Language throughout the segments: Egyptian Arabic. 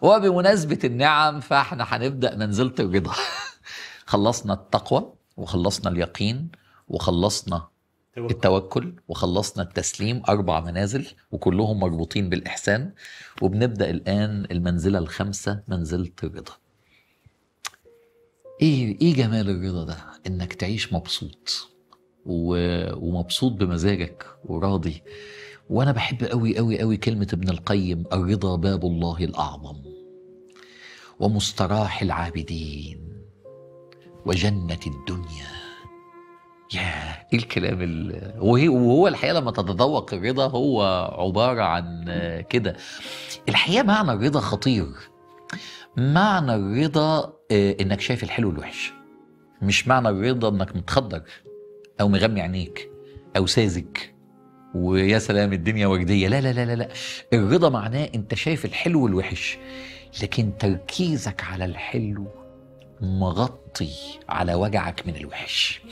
وبمناسبة النعم فاحنا هنبدأ منزلة الرضا خلصنا التقوى وخلصنا اليقين وخلصنا التوكل وخلصنا التسليم أربع منازل وكلهم مربوطين بالإحسان وبنبدأ الآن المنزلة الخامسة منزلة الرضا إيه إيه جمال الرضا ده؟ إنك تعيش مبسوط و... ومبسوط بمزاجك وراضي وأنا بحب أوي أوي أوي كلمة ابن القيم الرضا باب الله الأعظم ومستراح العابدين وجنة الدنيا ياه ايه الكلام ال... وهي وهو الحقيقه لما تتذوق الرضا هو عباره عن كده الحقيقه معنى الرضا خطير معنى الرضا آه، انك شايف الحلو والوحش مش معنى الرضا انك متخدر او مغمي عينيك او ساذج ويا سلام الدنيا ورديه لا لا لا لا لا الرضا معناه انت شايف الحلو والوحش لكن تركيزك على الحلو مغطي على وجعك من الوحش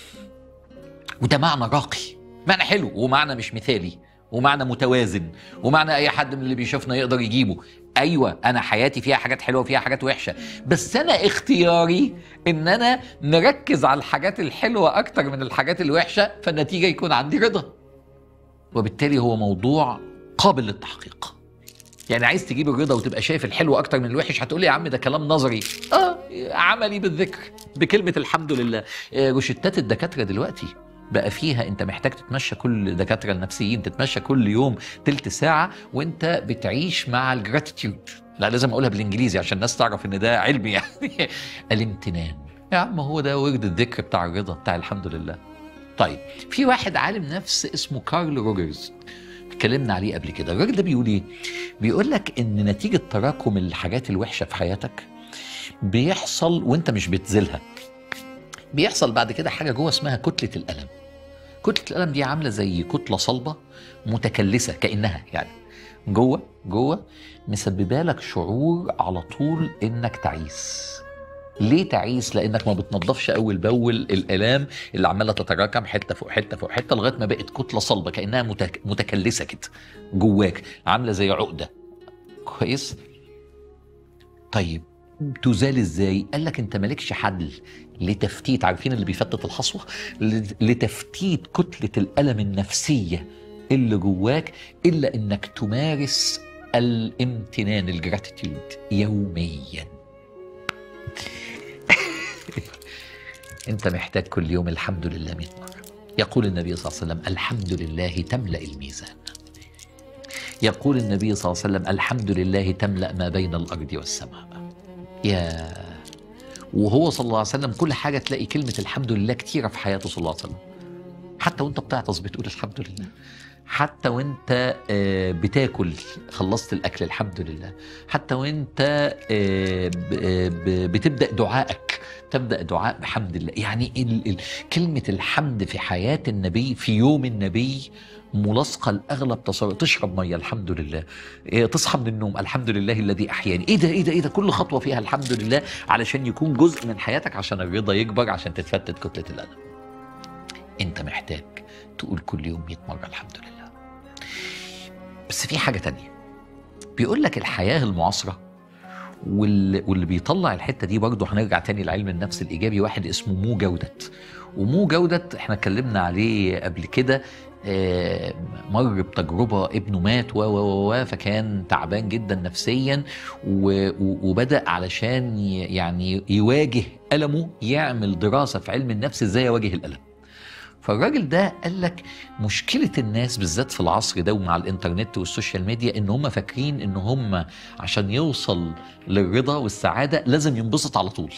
وده معنى راقي معنى حلو ومعنى مش مثالي ومعنى متوازن ومعنى اي حد من اللي بيشوفنا يقدر يجيبه ايوه انا حياتي فيها حاجات حلوه وفيها حاجات وحشه بس انا اختياري ان انا نركز على الحاجات الحلوه اكتر من الحاجات الوحشه فالنتيجه يكون عندي رضا وبالتالي هو موضوع قابل للتحقيق يعني عايز تجيب الرضا وتبقى شايف الحلو اكتر من الوحش هتقول لي يا عم ده كلام نظري اه عملي بالذكر بكلمه الحمد لله آه، روشتات الدكاتره دلوقتي بقى فيها انت محتاج تتمشى كل دكاتره النفسيين تتمشى كل يوم تلت ساعه وانت بتعيش مع الجراتيتيود لا لازم اقولها بالانجليزي عشان الناس تعرف ان ده علمي يعني الامتنان يا عم هو ده ورد الذكر بتاع الرضا بتاع الحمد لله طيب في واحد عالم نفس اسمه كارل روجرز اتكلمنا عليه قبل كده الراجل ده بيقول ايه بيقول لك ان نتيجه تراكم الحاجات الوحشه في حياتك بيحصل وانت مش بتزيلها بيحصل بعد كده حاجه جوه اسمها كتله الالم كتله الالم دي عامله زي كتله صلبه متكلسه كانها يعني جوه جوه مسببه لك شعور على طول انك تعيس ليه تعيس لانك ما بتنظفش اول باول الالام اللي عماله تتراكم حته فوق حته فوق حته لغايه ما بقت كتله صلبه كانها متك... متكلسه كده جواك عامله زي عقده كويس طيب تزال ازاي قال لك انت مالكش حل لتفتيت عارفين اللي بيفتت الحصوه لتفتيت كتله الالم النفسيه اللي جواك الا انك تمارس الامتنان الجراتيتيود يوميا انت محتاج كل يوم الحمد لله 100 مره يقول النبي صلى الله عليه وسلم الحمد لله تملا الميزان يقول النبي صلى الله عليه وسلم الحمد لله تملا ما بين الارض والسماء يا وهو صلى الله عليه وسلم كل حاجه تلاقي كلمه الحمد لله كتيره في حياته صلى الله عليه وسلم حتى وانت بتعطس بتقول الحمد لله حتى وانت آه، بتاكل خلصت الاكل الحمد لله حتى وانت آه، ب- آه، ب- بتبدا دعائك تبدا دعاء بحمد الله يعني ال ال كلمه الحمد في حياه النبي في يوم النبي ملاصقه لاغلب تصرف تشرب ميه الحمد لله إيه، تصحى من النوم الحمد لله الذي احياني ايه ده ايه ده ايه ده كل خطوه فيها الحمد لله علشان يكون جزء من حياتك عشان الرضا يكبر عشان تتفتت كتله الالم انت محتاج تقول كل يوم 100 مره الحمد لله بس في حاجه تانية بيقول لك الحياه المعاصره واللي, واللي بيطلع الحته دي برضه هنرجع تاني لعلم النفس الايجابي واحد اسمه مو جودت ومو جودت احنا اتكلمنا عليه قبل كده آه، مر بتجربه ابنه مات و و و و فكان تعبان جدا نفسيا و- و- وبدا علشان ي- يعني يواجه المه يعمل دراسه في علم النفس ازاي يواجه الالم فالراجل ده قال لك مشكلة الناس بالذات في العصر ده ومع الانترنت والسوشيال ميديا ان هم فاكرين ان هم عشان يوصل للرضا والسعادة لازم ينبسط على طول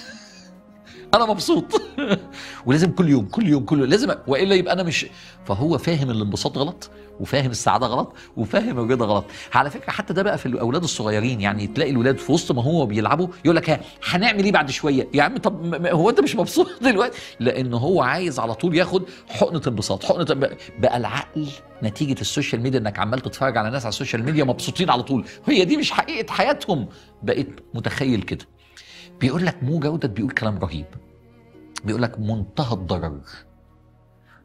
انا مبسوط ولازم كل يوم كل يوم كل يوم لازم والا يبقى انا مش فهو فاهم الانبساط غلط وفاهم السعاده غلط وفاهم الرضا غلط على فكره حتى ده بقى في الاولاد الصغيرين يعني تلاقي الولاد في وسط ما هو بيلعبوا يقول لك ها هنعمل ايه بعد شويه يا عم طب م- م- هو انت مش مبسوط دلوقتي لان هو عايز على طول ياخد حقنه انبساط حقنه انب- بقى العقل نتيجه السوشيال ميديا انك عمال تتفرج على ناس على السوشيال ميديا مبسوطين على طول هي دي مش حقيقه حياتهم بقيت متخيل كده بيقول لك مو جودة بيقول كلام رهيب بيقول لك منتهى الضرر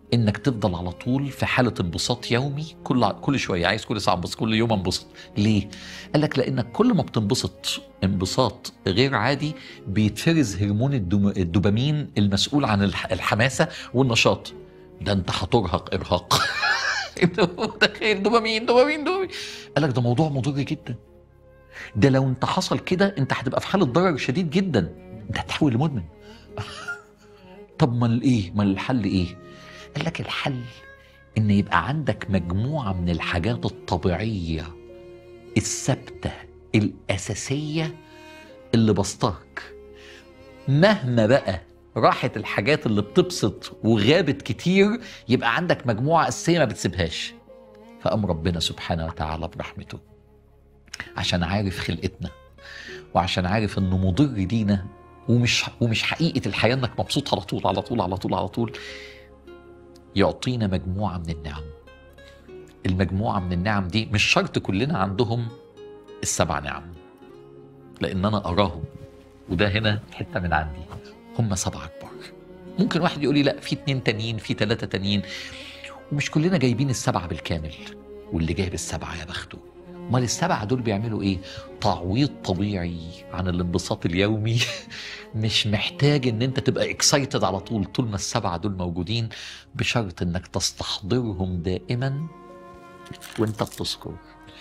انك تفضل على طول في حاله انبساط يومي كل كل شويه عايز كل ساعه انبسط كل يوم انبسط ليه قال لك لانك كل ما بتنبسط انبساط غير عادي بيتفرز هرمون الدوم- الدوبامين المسؤول عن الح- الحماسه والنشاط ده انت هترهق ارهاق انت متخيل دوبامين دوبامين دوبامين قال لك ده موضوع مضر جدا ده لو انت حصل كده انت هتبقى في حاله ضرر شديد جدا انت هتحول لمدمن طب ما الايه ما الحل ايه قال لك الحل ان يبقى عندك مجموعه من الحاجات الطبيعيه الثابته الاساسيه اللي بسطاك مهما بقى راحت الحاجات اللي بتبسط وغابت كتير يبقى عندك مجموعه اساسيه ما بتسيبهاش فقام ربنا سبحانه وتعالى برحمته عشان عارف خلقتنا وعشان عارف انه مضر لينا ومش ومش حقيقه الحياه انك مبسوط على طول على طول على طول على طول يعطينا مجموعه من النعم المجموعه من النعم دي مش شرط كلنا عندهم السبع نعم لان انا اراهم وده هنا حته من عندي هم سبعه كبار ممكن واحد يقول لي لا في اتنين تانيين في ثلاثه تانيين ومش كلنا جايبين السبعه بالكامل واللي جايب السبعه يا بخته امال السبعه دول بيعملوا ايه تعويض طبيعي عن الانبساط اليومي مش محتاج ان انت تبقى اكسايتد على طول طول ما السبعه دول موجودين بشرط انك تستحضرهم دائما وانت بتذكر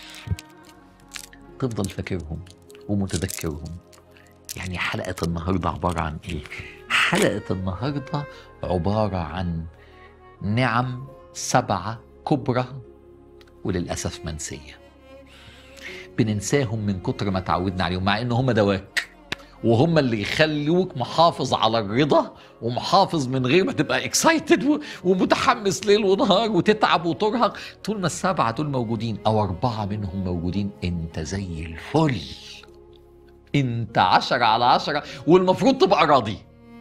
تفضل فاكرهم ومتذكرهم يعني حلقه النهارده عباره عن ايه حلقه النهارده عباره عن نعم سبعه كبرى وللاسف منسيه بننساهم من كتر ما تعودنا عليهم مع ان هم دواك وهم اللي يخلوك محافظ على الرضا ومحافظ من غير ما تبقى اكسايتد ومتحمس ليل ونهار وتتعب وترهق طول ما السبعه دول موجودين او اربعه منهم موجودين انت زي الفل انت عشرة على عشرة والمفروض تبقى راضي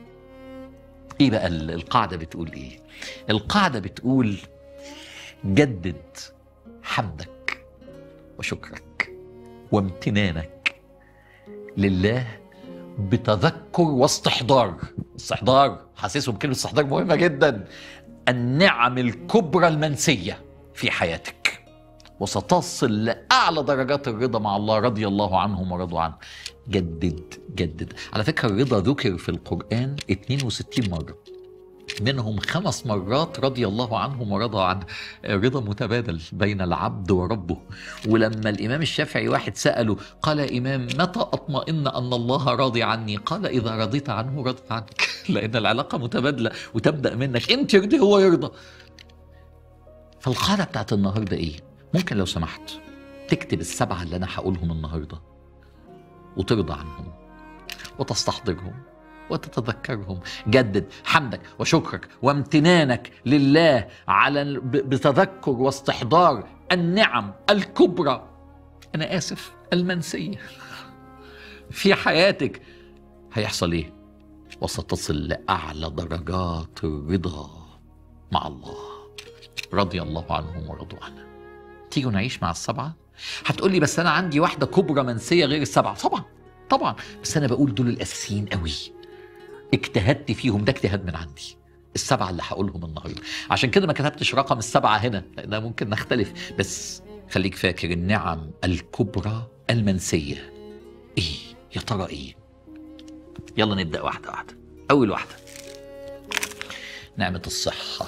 ايه بقى ال- القاعدة بتقول ايه القاعدة بتقول جدد حمدك وشكرك وامتنانك لله بتذكر واستحضار استحضار حاسسهم كلمة استحضار مهمة جدا النعم الكبرى المنسية في حياتك وستصل لأعلى درجات الرضا مع الله رضي الله عنهم ورضوا عنه جدد جدد على فكرة الرضا ذكر في القرآن 62 مرة منهم خمس مرات رضي الله عنهم ورضوا عنه رضا متبادل بين العبد وربه ولما الإمام الشافعي واحد سأله قال يا إمام متى أطمئن أن الله راضي عني قال إذا رضيت عنه رضيت عنك لأن العلاقة متبادلة وتبدأ منك أنت ترضي هو يرضى فالقاعدة بتاعت النهاردة إيه ممكن لو سمحت تكتب السبعة اللي أنا هقولهم النهاردة وترضى عنهم وتستحضرهم وتتذكرهم جدد حمدك وشكرك وامتنانك لله على ال- ب- بتذكر واستحضار النعم الكبرى انا اسف المنسيه في حياتك هيحصل ايه وستصل لاعلى درجات الرضا مع الله رضي الله عنهم ورضوا عنه تيجوا نعيش مع السبعه هتقولي بس انا عندي واحده كبرى منسيه غير السبعه طبعا طبعا بس انا بقول دول الاساسيين قوي اجتهدت فيهم ده اجتهاد من عندي السبعه اللي هقولهم النهارده عشان كده ما كتبتش رقم السبعه هنا لانها ممكن نختلف بس خليك فاكر النعم الكبرى المنسيه ايه يا ترى ايه يلا نبدا واحده واحده اول واحده نعمه الصحه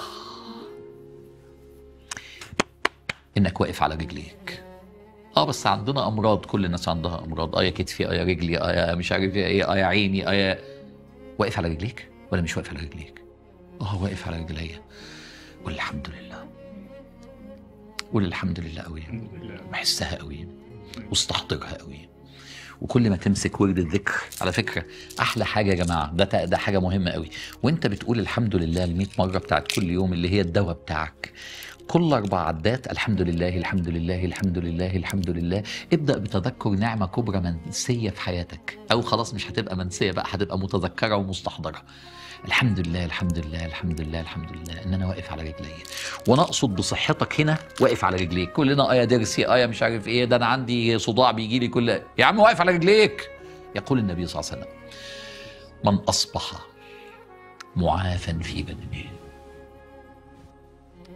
انك واقف على رجليك اه بس عندنا امراض كل الناس عندها امراض اه يا كتفي اه يا رجلي اه يا مش عارف ايه اه يا عيني اه يا واقف على رجليك ولا مش واقف على رجليك اه واقف على رجليا قول الحمد لله قول الحمد لله قوي بحسها قوي واستحضرها قوي وكل ما تمسك ورد الذكر على فكره احلى حاجه يا جماعه ده ده حاجه مهمه قوي وانت بتقول الحمد لله ال 100 مره بتاعت كل يوم اللي هي الدواء بتاعك كل اربع عدات الحمد لله الحمد لله الحمد لله الحمد لله ابدا بتذكر نعمه كبرى منسيه في حياتك او خلاص مش هتبقى منسيه بقى هتبقى متذكره ومستحضره الحمد لله الحمد لله الحمد لله الحمد لله ان انا واقف على رجلي وانا اقصد بصحتك هنا واقف على رجليك كلنا اه يا ضرسي اه يا مش عارف ايه ده انا عندي صداع بيجي لي كل يا عم واقف على رجليك يقول النبي صلى الله عليه وسلم من اصبح معافا في بدنه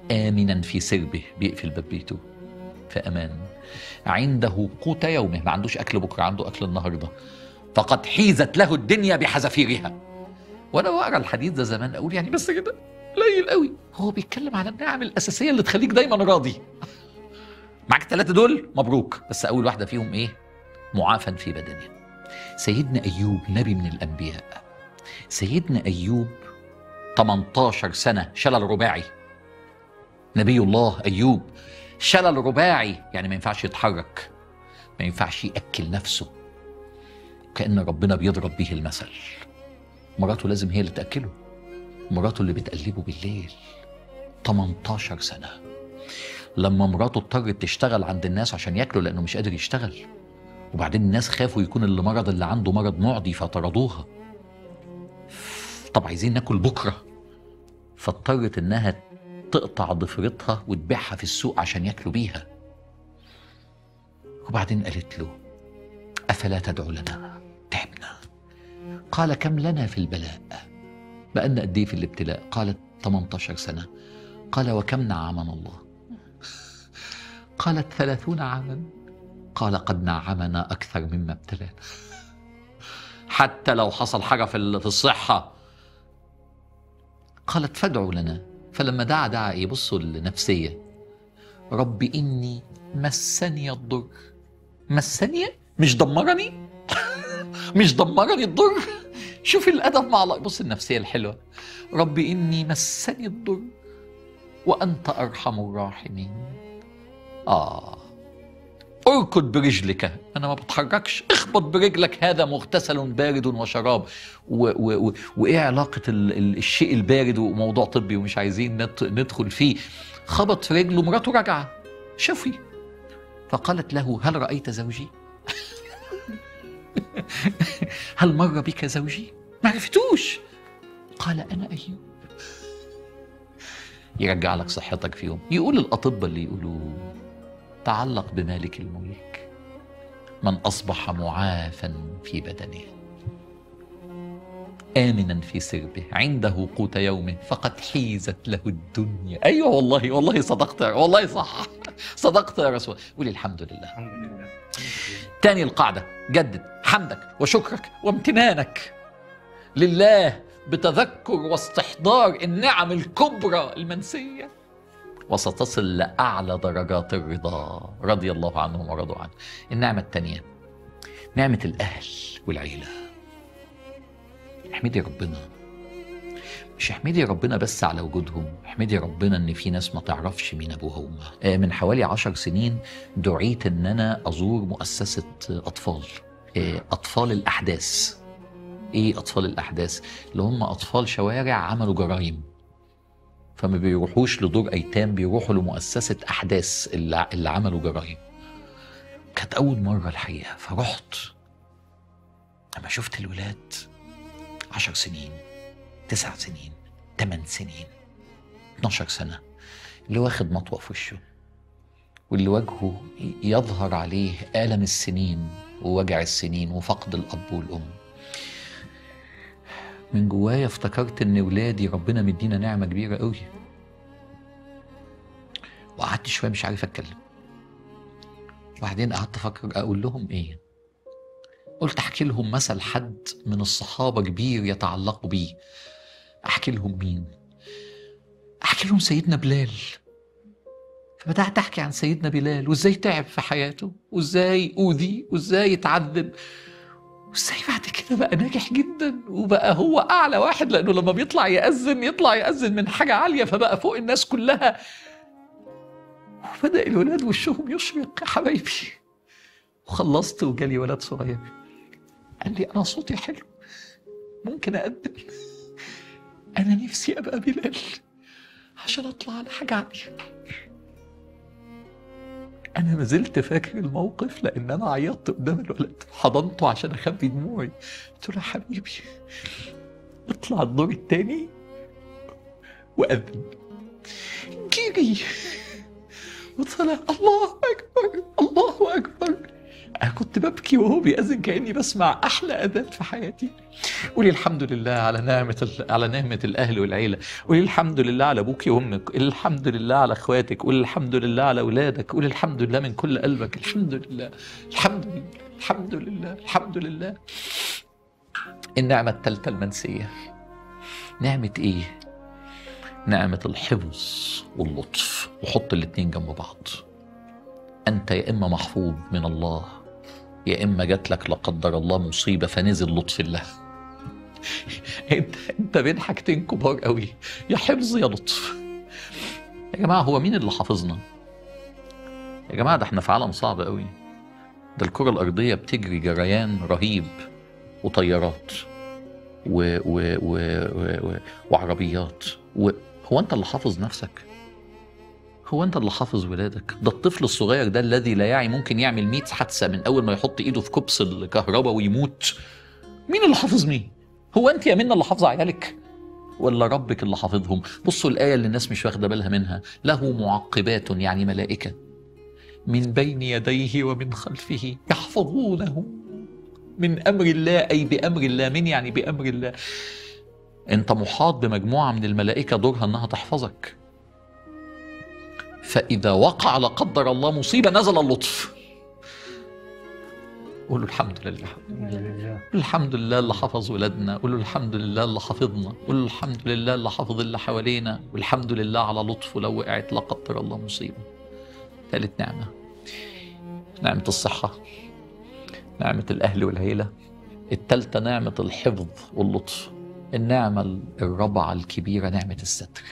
آمنا في سربه بيقفل باب بيته في أمان عنده قوت يومه ما عندوش أكل بكرة عنده أكل النهاردة فقد حيزت له الدنيا بحذافيرها وأنا بقرا الحديث ده زمان أقول يعني بس كده قليل قوي هو بيتكلم على النعم الأساسية اللي تخليك دايما راضي معاك الثلاثة دول مبروك بس أول واحدة فيهم إيه معافى في بدنه سيدنا أيوب نبي من الأنبياء سيدنا أيوب 18 سنة شلل رباعي نبي الله أيوب شلل رباعي يعني ما ينفعش يتحرك ما ينفعش يأكل نفسه كأن ربنا بيضرب به المثل مراته لازم هي اللي تأكله مراته اللي بتقلبه بالليل 18 سنة لما مراته اضطرت تشتغل عند الناس عشان ياكلوا لأنه مش قادر يشتغل وبعدين الناس خافوا يكون اللي مرض اللي عنده مرض معدي فطردوها طب عايزين ناكل بكره فاضطرت انها تقطع ضفرتها وتبيعها في السوق عشان ياكلوا بيها وبعدين قالت له افلا تدعو لنا تعبنا قال كم لنا في البلاء بقالنا قد ايه في الابتلاء قالت 18 سنه قال وكم نعمنا الله قالت ثلاثون عاما قال قد نعمنا اكثر مما ابتلانا حتى لو حصل حاجه في في الصحه قالت فادعوا لنا فلما دعا دعا ايه بصوا النفسيه رب اني مسني الضر مسني مش دمرني مش دمرني الضر شوف الادب مع الله بص النفسيه الحلوه رب اني مسني الضر وانت ارحم الراحمين اه اركض برجلك انا ما بتحركش اخبط برجلك هذا مغتسل بارد وشراب و و و وايه علاقه ال ال الشيء البارد وموضوع طبي ومش عايزين ندخ- ندخل فيه خبط في رجله مراته راجعه شوفي فقالت له هل رايت زوجي هل مر بك زوجي ما عرفتوش قال انا ايوب يرجع لك صحتك في يوم يقول الاطباء اللي يقولوا تعلق بمالك الملك من اصبح معافا في بدنه امنا في سربه عنده قوت يومه فقد حيزت له الدنيا ايوه والله والله صدقت يا- والله صح صدقت يا رسول قولي الحمد لله الحمد لله تاني القاعدة جدد حمدك وشكرك وامتنانك لله بتذكر واستحضار النعم الكبرى المنسية وستصل لأعلى درجات الرضا رضي الله عنهم ورضوا عنه النعمة التانية نعمة الأهل والعيلة احمدي ربنا مش احمدي ربنا بس على وجودهم احمدي ربنا ان في ناس ما تعرفش مين ابوها وامها آه، من حوالي عشر سنين دعيت ان انا ازور مؤسسه اطفال آه، اطفال الاحداث ايه اطفال الاحداث اللي هم اطفال شوارع عملوا جرائم فما بيروحوش لدور ايتام بيروحوا لمؤسسه احداث اللي, اللي عملوا جرائم كانت اول مره الحقيقه فرحت لما شفت الولاد عشر سنين تسع سنين ثمان سنين 12 سنه اللي واخد مطوه في وشه واللي وجهه يظهر عليه ألم السنين ووجع السنين وفقد الأب والأم من جوايا افتكرت ان ولادي ربنا مدينا نعمه كبيره قوي وقعدت شويه مش عارف اتكلم وبعدين قعدت افكر اقول لهم ايه قلت احكي لهم مثل حد من الصحابه كبير يتعلقوا بيه احكي لهم مين احكي لهم سيدنا بلال فبدأت أحكي عن سيدنا بلال وإزاي تعب في حياته وإزاي أوذي وإزاي اتعذب وإزاي بعد كده بقى ناجح جدا وبقى هو أعلى واحد لأنه لما بيطلع يأذن يطلع يأذن من حاجة عالية فبقى فوق الناس كلها وبدأ الولاد وشهم يشرق يا حبايبي وخلصت وجالي ولد صغير قال لي أنا صوتي حلو ممكن أقدم أنا نفسي أبقى بلال عشان أطلع على حاجة عالية انا ما زلت فاكر الموقف لان انا عيطت قدام الولد حضنته عشان اخبي دموعي قلت له يا حبيبي اطلع الدور التاني واذن جري وطلع الله اكبر الله اكبر انا كنت ببكي وهو بيأذن كاني بسمع احلى اذان في حياتي قولي الحمد لله على نعمه ال- على نعمه الاهل والعيله قولي الحمد لله على ابوكي وامك قولي الحمد لله على اخواتك قولي الحمد لله على اولادك قولي الحمد لله من كل قلبك الحمد لله الحمد لله الحمد لله الحمد لله النعمه الثالثه المنسيه نعمه ايه نعمه الحفظ واللطف وحط الاتنين جنب بعض انت يا اما محفوظ من الله يا اما جات لك لا قدر الله مصيبه فنزل لطف الله انت انت بين حاجتين كبار قوي يا حفظ يا لطف يا جماعه هو مين اللي حافظنا يا جماعه ده احنا في عالم صعب قوي ده الكره الارضيه بتجري جريان رهيب وطيارات و و و و و وعربيات و هو انت اللي حافظ نفسك هو انت اللي حافظ ولادك ده الطفل الصغير ده الذي لا يعي ممكن يعمل 100 حادثه من اول ما يحط ايده في كبس الكهرباء ويموت مين اللي حافظ مين هو انت يا منى اللي حافظه عيالك ولا ربك اللي حافظهم بصوا الايه اللي الناس مش واخده بالها منها له معقبات يعني ملائكه من بين يديه ومن خلفه يحفظونه من امر الله اي بامر الله من يعني بامر الله انت محاط بمجموعه من الملائكه دورها انها تحفظك فإذا وقع لا قدر الله مصيبة نزل اللطف قولوا الحمد لله الحمد لله اللي حفظ ولادنا قولوا الحمد لله اللي حفظنا قولوا الحمد لله اللي حفظ اللي حوالينا والحمد لله على لطفه لو وقعت لا قدر الله مصيبة ثالث نعمة نعمة الصحة نعمة الأهل والعيلة الثالثة نعمة الحفظ واللطف النعمة الرابعة الكبيرة نعمة الستر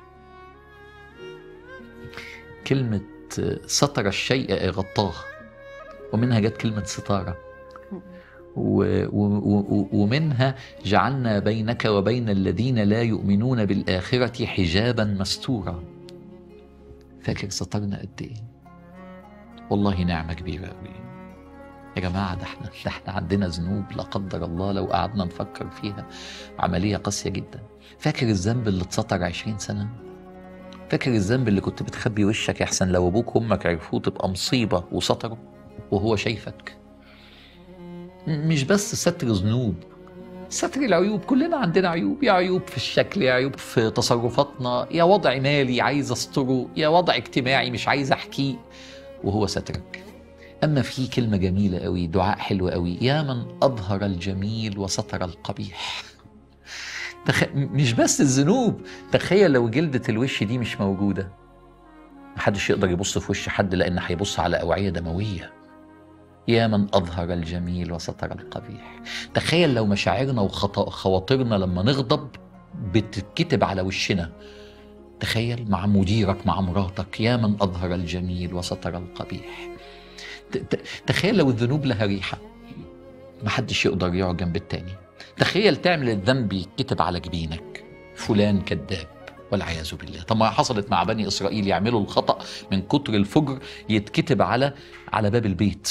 كلمة ستر الشيء غطاه ومنها جت كلمة ستارة و و و ومنها جعلنا بينك وبين الذين لا يؤمنون بالآخرة حجابا مستورا فاكر سترنا قد ايه والله نعمة كبيرة قوي يا جماعة ده احنا ده احنا عندنا ذنوب لا قدر الله لو قعدنا نفكر فيها عملية قاسية جدا فاكر الذنب اللي اتستر عشرين سنة فاكر الذنب اللي كنت بتخبي وشك يا احسن لو ابوك وامك عرفوه تبقى مصيبه وستره وهو شايفك م- مش بس ستر ذنوب ستر العيوب كلنا عندنا عيوب يا عيوب في الشكل يا عيوب في تصرفاتنا يا وضع مالي عايز استره يا وضع اجتماعي مش عايز احكيه وهو سترك اما في كلمه جميله قوي دعاء حلو قوي يا من اظهر الجميل وستر القبيح تخ... مش بس الذنوب تخيل لو جلدة الوش دي مش موجودة محدش يقدر يبص في وش حد لأن هيبص على أوعية دموية يا من أظهر الجميل وستر القبيح تخيل لو مشاعرنا وخواطرنا لما نغضب بتتكتب على وشنا تخيل مع مديرك مع مراتك يا من أظهر الجميل وستر القبيح ت- ت- تخيل لو الذنوب لها ريحة محدش يقدر يقعد جنب التاني تخيل تعمل الذنب يتكتب على جبينك فلان كذاب والعياذ بالله طب ما حصلت مع بني اسرائيل يعملوا الخطا من كتر الفجر يتكتب على على باب البيت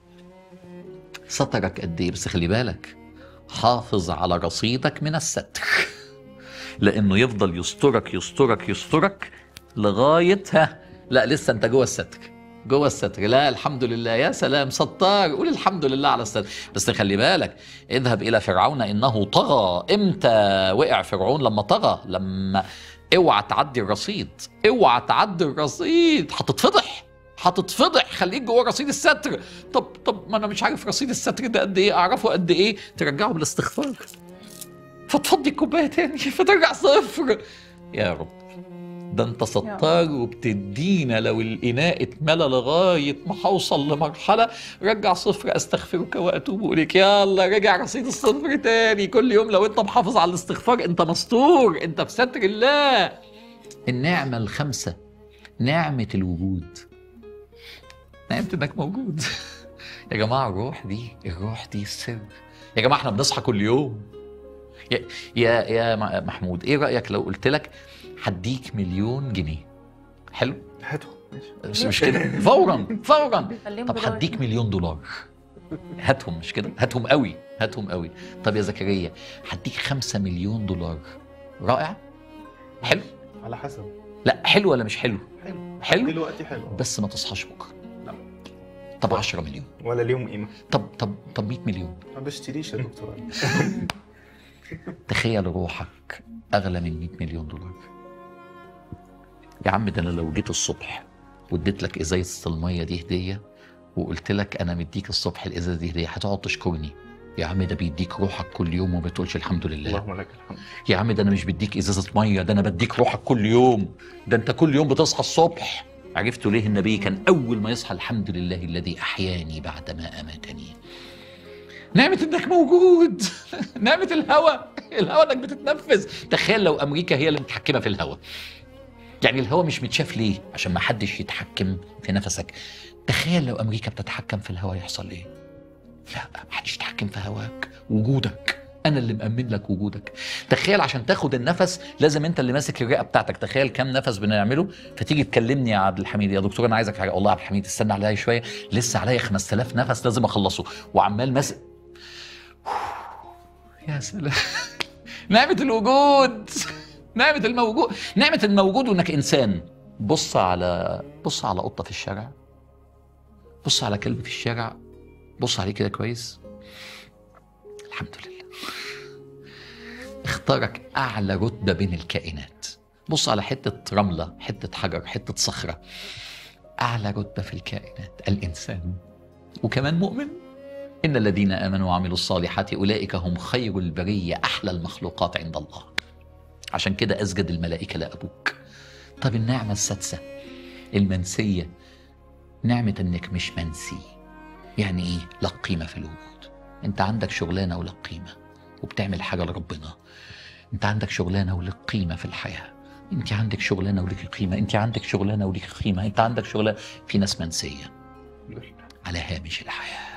سترك قد ايه بس خلي بالك حافظ على رصيدك من الستر لانه يفضل يسترك يسترك يسترك لغايه ها لا لسه انت جوه الستر جوه الستر لا الحمد لله يا سلام ستار قول الحمد لله على الستر بس خلي بالك اذهب الى فرعون انه طغى امتى وقع فرعون لما طغى لما اوعى تعدي الرصيد اوعى تعدي الرصيد هتتفضح هتتفضح خليك جوه رصيد الستر طب طب ما انا مش عارف رصيد الستر ده قد ايه اعرفه قد ايه ترجعه بالاستغفار فتفضي الكوبايه تاني فترجع صفر يا رب ده انت ستار وبتدينا لو الاناء اتملى لغايه ما هوصل لمرحله رجع صفر استغفرك واتوب اليك يلا رجع رصيد الصفر تاني كل يوم لو انت محافظ على الاستغفار انت مستور انت في ستر الله النعمه الخامسه نعمه الوجود نعمه انك موجود يا جماعه الروح دي الروح دي السر يا جماعه احنا بنصحى كل يوم يا يا يا محمود ايه رايك لو قلت لك هديك مليون جنيه حلو هاتوا ماشي مش مش كده فورا فورا خليهم طب بدولار. هديك مليون دولار هاتهم مش كده هاتهم قوي هاتهم قوي طب يا زكريا هديك خمسة مليون دولار رائع حلو على حسب لا حلو ولا مش حلو حلو حلو دلوقتي حلو بس ما تصحاش بكره لا. طب 10 مليون ولا ليهم قيمه طب طب طب 100 مليون ما بشتريش يا دكتور تخيل روحك اغلى من 100 مليون دولار يا عم ده انا لو جيت الصبح واديت لك ازازه الميه دي هديه وقلت لك انا مديك الصبح الازازه دي هديه هتقعد تشكرني يا عم ده بيديك روحك كل يوم وما بتقولش الحمد لله اللهم لك الحمد يا عم ده انا مش بديك ازازه ميه ده انا بديك روحك كل يوم ده انت كل يوم بتصحى الصبح عرفتوا ليه النبي كان اول ما يصحى الحمد لله الذي احياني بعدما اماتني نعمة انك موجود نعمة الهواء الهواء انك بتتنفس تخيل لو امريكا هي اللي متحكمة في الهواء يعني الهواء مش متشاف ليه عشان ما حدش يتحكم في نفسك تخيل لو امريكا بتتحكم في الهواء يحصل ايه لا محدش يتحكم في هواك وجودك انا اللي مأمن لك وجودك تخيل عشان تاخد النفس لازم انت اللي ماسك الرئه بتاعتك تخيل كم نفس بنعمله فتيجي تكلمني يا عبد الحميد يا دكتور انا عايزك حاجه والله يا عبد الحميد استنى عليا شويه لسه عليا 5000 نفس لازم اخلصه وعمال ماسك يا سلام نعمه الوجود نعمه الموجود نعمه الموجود وانك انسان بص على بص على قطه في الشارع بص على كلب في الشارع بص عليه كده كويس الحمد لله اختارك اعلى رتبه بين الكائنات بص على حته رمله حته حجر حته صخره اعلى رتبه في الكائنات الانسان وكمان مؤمن ان الذين امنوا وعملوا الصالحات اولئك هم خير البريه احلى المخلوقات عند الله عشان كده اسجد الملائكه لابوك طب النعمه السادسه المنسيه نعمه انك مش منسي يعني ايه لك قيمه في الوجود انت عندك شغلانه ولك قيمه وبتعمل حاجه لربنا انت عندك شغلانه ولك قيمه في الحياه انت عندك شغلانه ولك قيمه انت عندك شغلانه ولك قيمه انت عندك شغلانه في ناس منسيه على هامش الحياه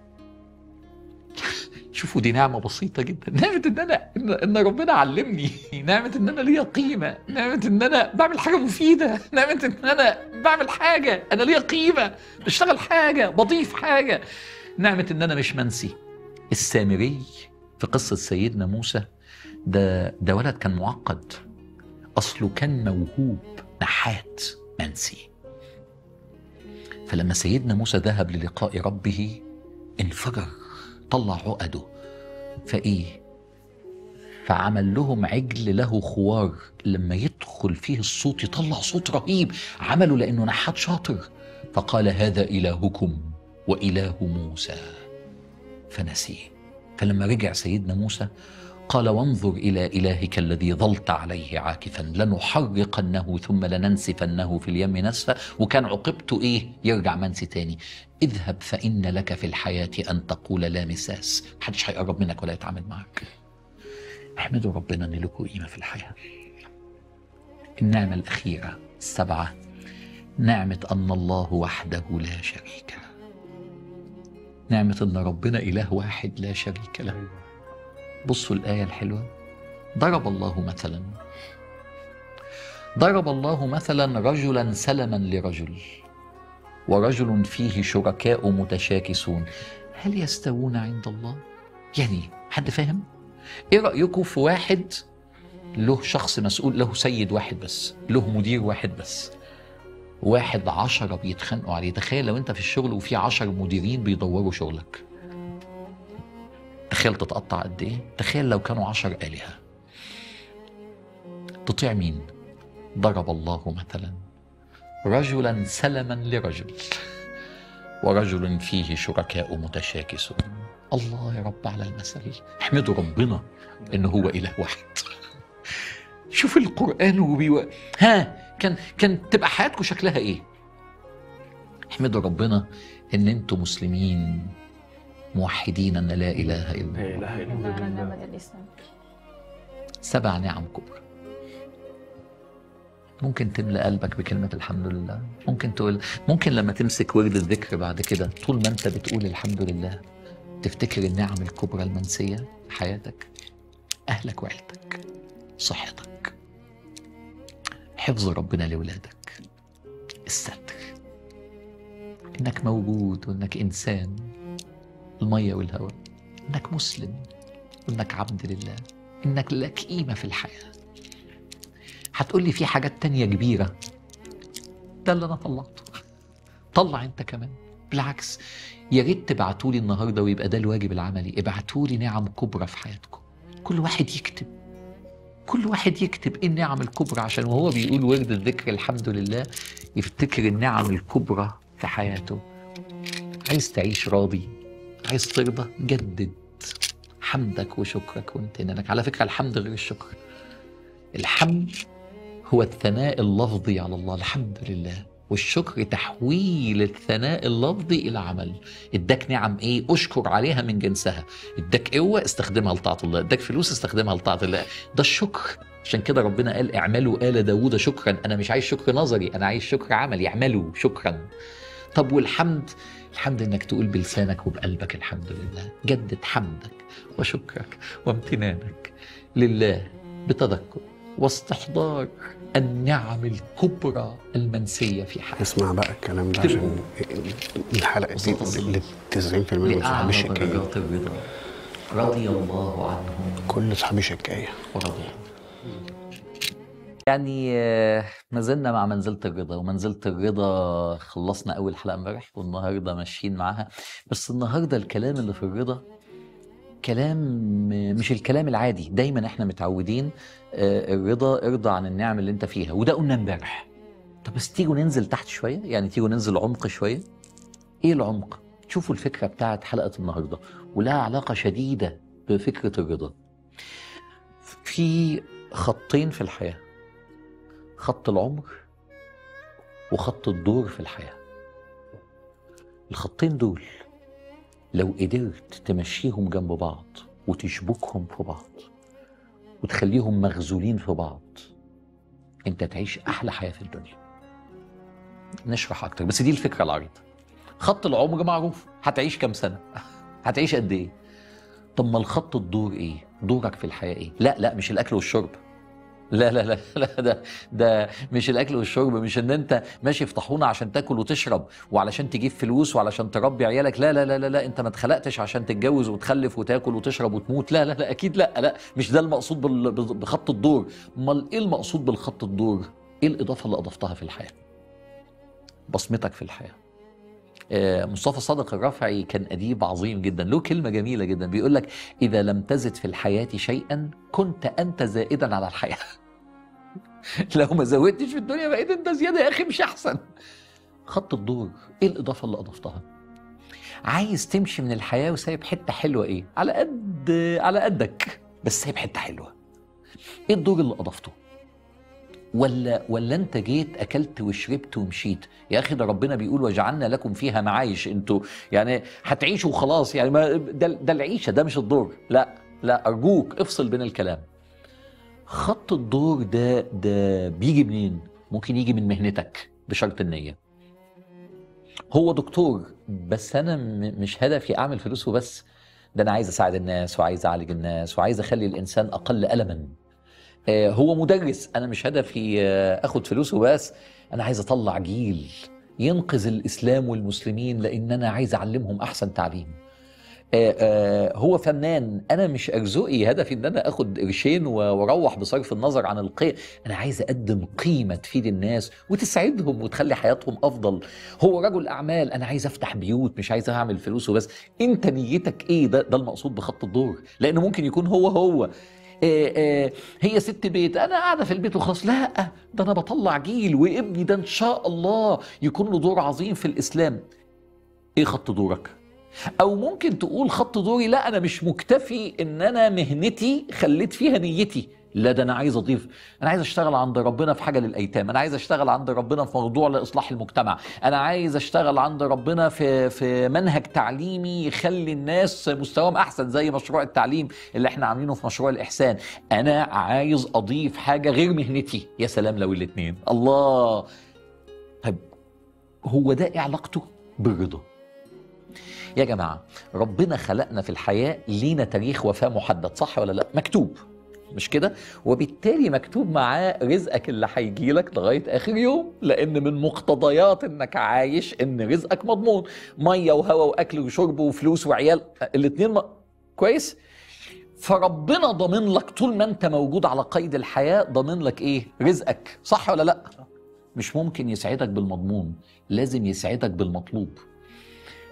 شوفوا دي نعمة بسيطة جدا نعمة ان انا ان, إن ربنا علمني نعمة ان انا ليا قيمة نعمة ان انا بعمل حاجة مفيدة نعمة ان انا بعمل حاجة انا ليا قيمة بشتغل حاجة بضيف حاجة نعمة ان انا مش منسي السامري في قصة سيدنا موسى ده ده ولد كان معقد اصله كان موهوب نحات منسي فلما سيدنا موسى ذهب للقاء ربه انفجر طلع عقده فايه فعمل لهم عجل له خوار لما يدخل فيه الصوت يطلع صوت رهيب عمله لانه نحات شاطر فقال هذا الهكم واله موسى فنسيه فلما رجع سيدنا موسى قال وانظر الى الهك الذي ظلت عليه عاكفا لنحرقنه ثم لننسفنه في اليم نسفا وكان عقبته ايه يرجع منسي تاني اذهب فان لك في الحياه ان تقول لا مساس محدش هيقرب منك ولا يتعامل معك احمدوا ربنا ان لكم قيمه في الحياه النعمه الاخيره السبعه نعمه ان الله وحده لا شريك له نعمه ان ربنا اله واحد لا شريك له بصوا الآية الحلوة ضرب الله مثلا ضرب الله مثلا رجلا سلما لرجل ورجل فيه شركاء متشاكسون هل يستوون عند الله؟ يعني حد فاهم؟ ايه رأيكم في واحد له شخص مسؤول له سيد واحد بس له مدير واحد بس واحد عشرة بيتخانقوا عليه تخيل لو انت في الشغل وفي عشر مديرين بيدوروا شغلك تخيل تتقطع قد ايه تخيل لو كانوا عشر آلهة تطيع مين ضرب الله مثلا رجلا سلما لرجل ورجل فيه شركاء متشاكسون الله يا رب على المثل احمدوا ربنا ان هو اله واحد شوف القران وبيو... ها كان كان تبقى حياتكم شكلها ايه احمدوا ربنا ان انتم مسلمين موحدين ان لا اله الا لا الله اله الا على الله نعمة الإسلام سبع نعم كبرى ممكن تملى قلبك بكلمة الحمد لله ممكن تقول ممكن لما تمسك ورد الذكر بعد كده طول ما انت بتقول الحمد لله تفتكر النعم الكبرى المنسية في حياتك أهلك وعيلتك صحتك حفظ ربنا لولادك الستر إنك موجود وإنك إنسان المية والهواء إنك مسلم وإنك عبد لله إنك لك قيمة في الحياة هتقول لي في حاجات تانية كبيرة ده اللي أنا طلعته طلع أنت كمان بالعكس يا ريت تبعتوا لي النهارده ويبقى ده الواجب العملي ابعتوا لي نعم كبرى في حياتكم كل واحد يكتب كل واحد يكتب ايه النعم الكبرى عشان وهو بيقول ورد الذكر الحمد لله يفتكر النعم الكبرى في حياته عايز تعيش راضي عايز ترضى جدد حمدك وشكرك وامتنانك على فكرة الحمد غير الشكر الحمد هو الثناء اللفظي على الله الحمد لله والشكر تحويل الثناء اللفظي الى عمل اداك نعم ايه اشكر عليها من جنسها اداك قوه استخدمها لطاعه الله اداك فلوس استخدمها لطاعه الله ده الشكر عشان كده ربنا قال اعملوا آل داوود شكرا انا مش عايز شكر نظري انا عايز شكر عملي اعملوا شكرا طب والحمد الحمد انك تقول بلسانك وبقلبك الحمد لله جدد حمدك وشكرك وامتنانك لله بتذكر واستحضار النعم الكبرى المنسية في حياتك اسمع بقى الكلام ده اكتبوا. عشان الحلقه دي وسط ل 90% من لأعلى صحابي شكاية درجات الرضا رضي الله عنهم كل صحابي شكاية ورضوا عنه يعني آه، ما زلنا مع منزلة الرضا ومنزلة الرضا خلصنا أول حلقة امبارح والنهاردة ماشيين معاها بس النهاردة الكلام اللي في الرضا كلام مش الكلام العادي دايما احنا متعودين آه، الرضا ارضى عن النعم اللي انت فيها وده قلنا امبارح طب بس تيجوا ننزل تحت شوية يعني تيجوا ننزل عمق شوية ايه العمق شوفوا الفكرة بتاعت حلقة النهاردة ولها علاقة شديدة بفكرة الرضا في خطين في الحياة خط العمر وخط الدور في الحياة الخطين دول لو قدرت تمشيهم جنب بعض وتشبكهم في بعض وتخليهم مغزولين في بعض انت تعيش احلى حياة في الدنيا نشرح اكتر بس دي الفكرة العريضة خط العمر معروف هتعيش كام سنة هتعيش قد ايه طب ما الخط الدور ايه دورك في الحياة ايه لا لا مش الاكل والشرب لا لا لا لا ده ده مش الاكل والشرب مش ان انت ماشي في طاحونه عشان تاكل وتشرب وعلشان تجيب فلوس وعلشان تربي عيالك لا لا لا لا, لا انت ما اتخلقتش عشان تتجوز وتخلف وتاكل وتشرب وتموت لا لا لا اكيد لا لا مش ده المقصود بال- بخط الدور امال ايه المقصود بالخط الدور ايه الاضافه اللي اضفتها في الحياه بصمتك في الحياه آه، مصطفى صادق الرافعي كان أديب عظيم جدا له كلمة جميلة جدا بيقول لك إذا لم تزد في الحياة شيئا كنت أنت زائدا على الحياة لو ما زودتش في الدنيا بقيت أنت زيادة يا أخي مش أحسن خط الدور إيه الإضافة اللي أضفتها عايز تمشي من الحياة وسايب حتة حلوة إيه على قد على قدك بس سايب حتة حلوة إيه الدور اللي أضفته ولا ولا انت جيت اكلت وشربت ومشيت يا اخي ده ربنا بيقول وجعلنا لكم فيها معايش انتوا يعني هتعيشوا وخلاص يعني ما ده, ده العيشه ده مش الدور لا لا ارجوك افصل بين الكلام خط الدور ده ده بيجي منين ممكن يجي من مهنتك بشرط النيه هو دكتور بس انا م- مش هدفي اعمل فلوس وبس ده انا عايز اساعد الناس وعايز اعالج الناس وعايز اخلي الانسان اقل الما آه، هو مدرس انا مش هدفي آه، اخد فلوس وبس انا عايز اطلع جيل ينقذ الاسلام والمسلمين لان انا عايز اعلمهم احسن تعليم آه، آه، هو فنان انا مش ارزقي هدفي ان انا اخد قرشين و- واروح بصرف النظر عن القيم انا عايز اقدم قيمه تفيد الناس وتسعدهم وتخلي حياتهم افضل هو رجل اعمال انا عايز افتح بيوت مش عايز اعمل فلوس وبس انت نيتك ايه ده ده المقصود بخط الدور لانه ممكن يكون هو هو آه، آه، هي ست بيت انا قاعده في البيت وخلاص لا ده انا بطلع جيل وابني ده ان شاء الله يكون له دور عظيم في الاسلام ايه خط دورك او ممكن تقول خط دوري لا انا مش مكتفي ان انا مهنتي خليت فيها نيتي لا ده انا عايز اضيف انا عايز اشتغل عند ربنا في حاجه للايتام انا عايز اشتغل عند ربنا في موضوع لاصلاح المجتمع انا عايز اشتغل عند ربنا في في منهج تعليمي يخلي الناس مستواهم احسن زي مشروع التعليم اللي احنا عاملينه في مشروع الاحسان انا عايز اضيف حاجه غير مهنتي يا سلام لو الاثنين الله طيب هو ده إيه علاقته بالرضا يا جماعة ربنا خلقنا في الحياة لينا تاريخ وفاة محدد صح ولا لا مكتوب مش كده وبالتالي مكتوب معاه رزقك اللي هيجي لك لغايه اخر يوم لان من مقتضيات انك عايش ان رزقك مضمون ميه وهواء واكل وشرب وفلوس وعيال الاثنين م... كويس فربنا ضامن لك طول ما انت موجود على قيد الحياه ضامن لك ايه رزقك صح ولا لا مش ممكن يسعدك بالمضمون لازم يسعدك بالمطلوب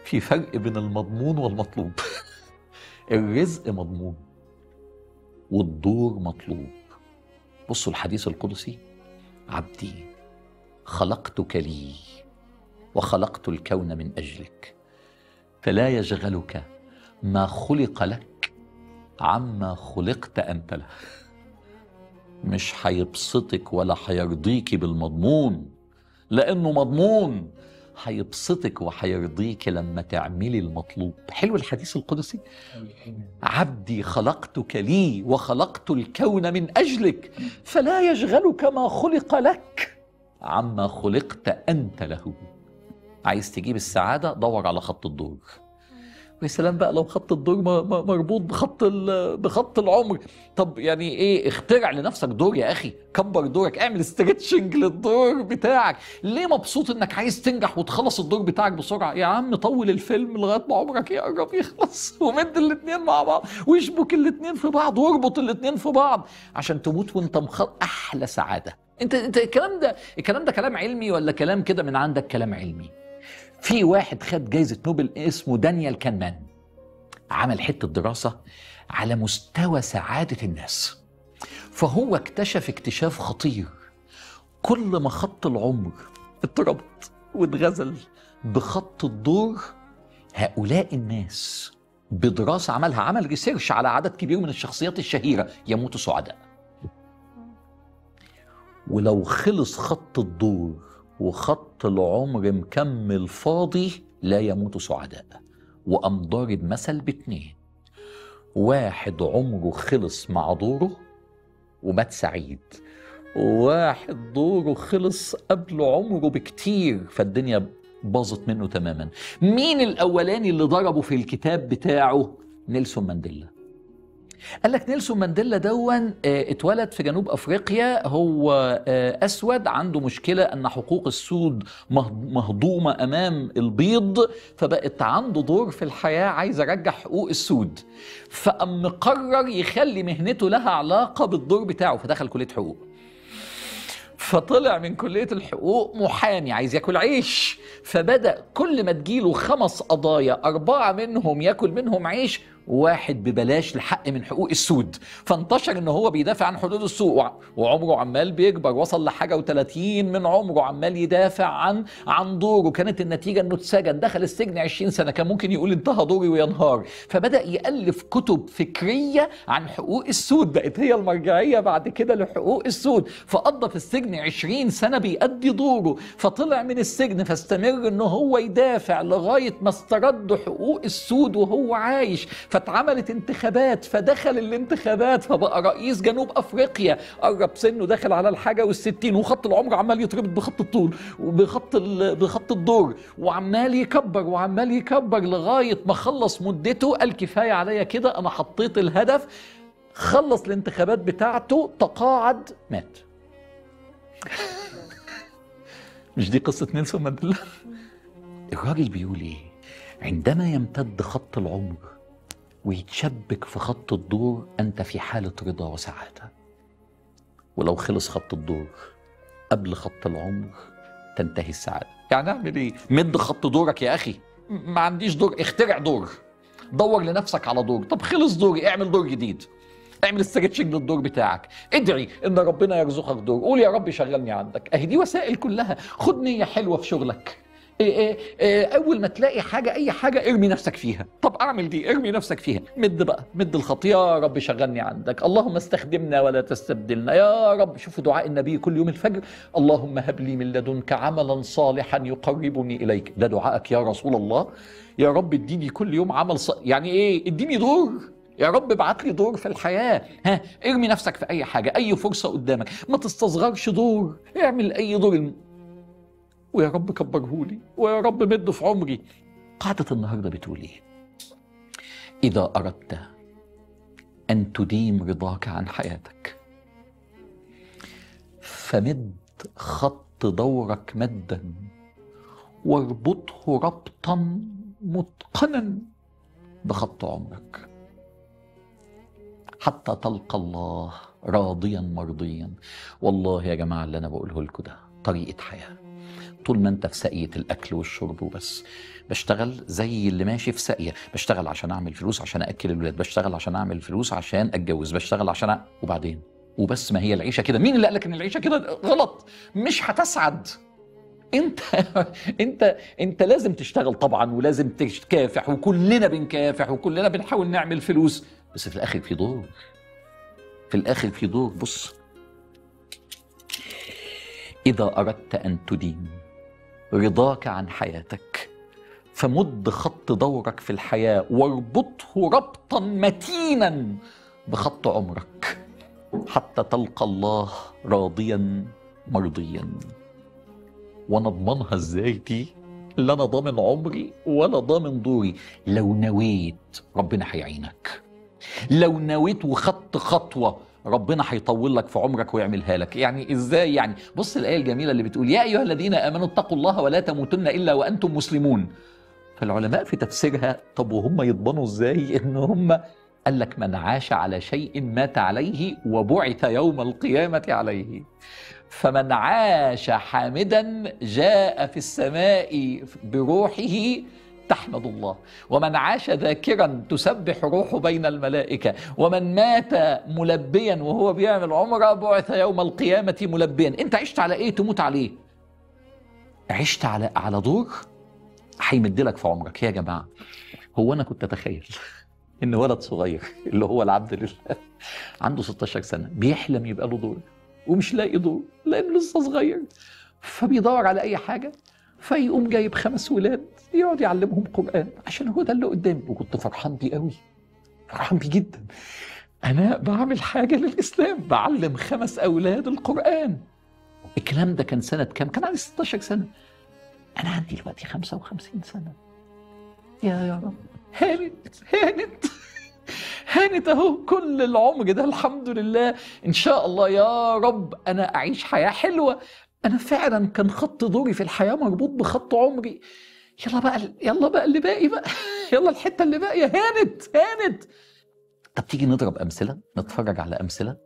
في فرق بين المضمون والمطلوب الرزق مضمون والدور مطلوب بصوا الحديث القدسي عبدي خلقتك لي وخلقت الكون من اجلك فلا يشغلك ما خلق لك عما خلقت انت له مش هيبسطك ولا هيرضيك بالمضمون لانه مضمون هيبسطك وهيرضيك لما تعملي المطلوب حلو الحديث القدسي عبدي خلقتك لي وخلقت الكون من اجلك فلا يشغلك ما خلق لك عما خلقت انت له عايز تجيب السعاده دور على خط الدور ويا سلام بقى لو خط الدور م- م- مربوط بخط ال- بخط العمر طب يعني ايه اخترع لنفسك دور يا اخي كبر دورك اعمل استريتشنج للدور بتاعك ليه مبسوط انك عايز تنجح وتخلص الدور بتاعك بسرعه يا عم طول الفيلم لغايه ما عمرك يقرب يخلص ومد الاتنين مع بعض واشبك الاتنين في بعض واربط الاتنين في بعض عشان تموت وانت مخ احلى سعاده انت انت الكلام ده الكلام ده كلام علمي ولا كلام كده من عندك كلام علمي في واحد خد جايزة نوبل اسمه دانيال كانمان عمل حتة دراسة على مستوى سعادة الناس فهو اكتشف اكتشاف خطير كل ما خط العمر اتربط واتغزل بخط الدور هؤلاء الناس بدراسة عملها عمل ريسيرش على عدد كبير من الشخصيات الشهيرة يموتوا سعداء ولو خلص خط الدور وخط العمر مكمل فاضي لا يموت سعداء وقام ضارب مثل باتنين واحد عمره خلص مع دوره ومات سعيد واحد دوره خلص قبل عمره بكتير فالدنيا باظت منه تماما مين الاولاني اللي ضربه في الكتاب بتاعه نيلسون مانديلا قال لك نيلسون مانديلا دون آه، اتولد في جنوب افريقيا هو آه، اسود عنده مشكله ان حقوق السود مه- مهضومه امام البيض فبقت عنده دور في الحياه عايز يرجع حقوق السود فقام مقرر يخلي مهنته لها علاقه بالدور بتاعه فدخل كليه حقوق فطلع من كلية الحقوق محامي عايز ياكل عيش فبدأ كل ما تجيله خمس قضايا أربعة منهم ياكل منهم عيش واحد ببلاش لحق من حقوق السود فانتشر ان هو بيدافع عن حدود السوق وعمره عمال بيكبر وصل لحاجه و30 من عمره عمال يدافع عن عن دوره كانت النتيجه انه اتسجن دخل السجن 20 سنه كان ممكن يقول انتهى دوري وينهار فبدا يالف كتب فكريه عن حقوق السود بقت هي المرجعيه بعد كده لحقوق السود فقضى في السجن 20 سنه بيأدي دوره فطلع من السجن فاستمر ان هو يدافع لغايه ما استردوا حقوق السود وهو عايش فاتعملت انتخابات فدخل الانتخابات فبقى رئيس جنوب افريقيا قرب سنه دخل على الحاجه والستين وخط العمر عمال يتربط بخط الطول وبخط ال- بخط الدور وعمال يكبر وعمال يكبر لغايه ما خلص مدته قال كفايه عليا كده انا حطيت الهدف خلص الانتخابات بتاعته تقاعد مات مش دي قصه نيلسون مانديلا الراجل بيقول ايه عندما يمتد خط العمر ويتشبك في خط الدور انت في حاله رضا وسعاده ولو خلص خط الدور قبل خط العمر تنتهي السعاده يعني اعمل ايه مد خط دورك يا اخي م- ما عنديش دور اخترع دور دور لنفسك على دور طب خلص دوري اعمل دور جديد اعمل استرتشنج للدور بتاعك ادعي ان ربنا يرزقك دور قول يا رب شغلني عندك اهي دي وسائل كلها خد نيه حلوه في شغلك إيه إيه إيه اول ما تلاقي حاجه اي حاجه ارمي نفسك فيها طب اعمل دي ارمي نفسك فيها مد بقى مد الخط يا رب شغلني عندك اللهم استخدمنا ولا تستبدلنا يا رب شوفوا دعاء النبي كل يوم الفجر اللهم هب لي من لدنك عملا صالحا يقربني اليك ده دعائك يا رسول الله يا رب اديني كل يوم عمل ص... يعني ايه اديني دور يا رب ابعت لي دور في الحياة ها ارمي نفسك في أي حاجة أي فرصة قدامك ما تستصغرش دور اعمل أي دور ويا رب كبرهولي ويا رب مد في عمري قاعدة النهاردة بتقول ايه إذا أردت أن تديم رضاك عن حياتك فمد خط دورك مدا واربطه ربطا متقنا بخط عمرك حتى تلقى الله راضيا مرضيا والله يا جماعه اللي انا بقوله لكم ده طريقه حياه طول ما انت في ساقية الاكل والشرب وبس بشتغل زي اللي ماشي في ساقية بشتغل عشان اعمل فلوس عشان اكل الولاد بشتغل عشان اعمل فلوس عشان اتجوز بشتغل عشان أ... وبعدين وبس ما هي العيشة كده مين اللي قال لك ان العيشة كده غلط مش هتسعد انت انت انت لازم تشتغل طبعا ولازم تكافح وكلنا بنكافح وكلنا بنحاول نعمل فلوس بس في الاخر في دور في الاخر في دور بص اذا اردت ان تدين رضاك عن حياتك فمد خط دورك في الحياه واربطه ربطا متينا بخط عمرك حتى تلقى الله راضيا مرضيا وانا اضمنها ازاي دي لا انا ضامن عمري ولا ضامن دوري لو نويت ربنا هيعينك لو نويت وخدت خطوه ربنا هيطول لك في عمرك ويعملها لك يعني ازاي يعني بص الايه الجميله اللي بتقول يا ايها الذين امنوا اتقوا الله ولا تموتن الا وانتم مسلمون فالعلماء في تفسيرها طب وهم يضمنوا ازاي ان هم قال لك من عاش على شيء مات عليه وبعث يوم القيامه عليه فمن عاش حامدا جاء في السماء بروحه تحمد الله ومن عاش ذاكرا تسبح روحه بين الملائكة ومن مات ملبيا وهو بيعمل عمرة بعث يوم القيامة ملبيا انت عشت على ايه تموت عليه عشت على على دور هيمد لك في عمرك يا جماعة هو انا كنت اتخيل ان ولد صغير اللي هو العبد لله عنده 16 سنة بيحلم يبقى له دور ومش لاقي دور لانه لسه صغير فبيدور على اي حاجه فيقوم جايب خمس ولاد يقعد يعلمهم قران عشان هو ده اللي قدامي وكنت فرحان بيه قوي فرحان بيه جدا انا بعمل حاجه للاسلام بعلم خمس اولاد القران الكلام ده كان سنه كام كان عندي 16 سنه انا عندي دلوقتي 55 سنه يا يا رب هانت هانت هانت اهو كل العمر ده الحمد لله ان شاء الله يا رب انا اعيش حياه حلوه انا فعلا كان خط دوري في الحياه مربوط بخط عمري يلا بقى يلا بقى اللي باقي بقى يلا الحته اللي باقيه هانت هانت طب تيجي نضرب امثله نتفرج على امثله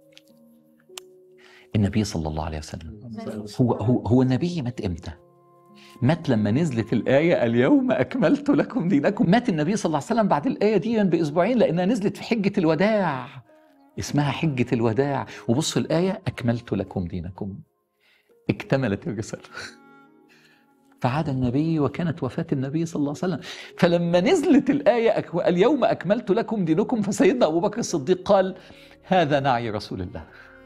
النبي صلى الله عليه وسلم هو هو هو النبي مات امتى؟ مات لما نزلت الآية اليوم أكملت لكم دينكم مات النبي صلى الله عليه وسلم بعد الآية دي بأسبوعين لأنها نزلت في حجة الوداع اسمها حجة الوداع وبصوا الآية أكملت لكم دينكم اكتملت الرسالة فعاد النبي وكانت وفاة النبي صلى الله عليه وسلم فلما نزلت الآية أك- اليوم أكملت لكم دينكم فسيدنا أبو بكر الصديق قال هذا نعي رسول الله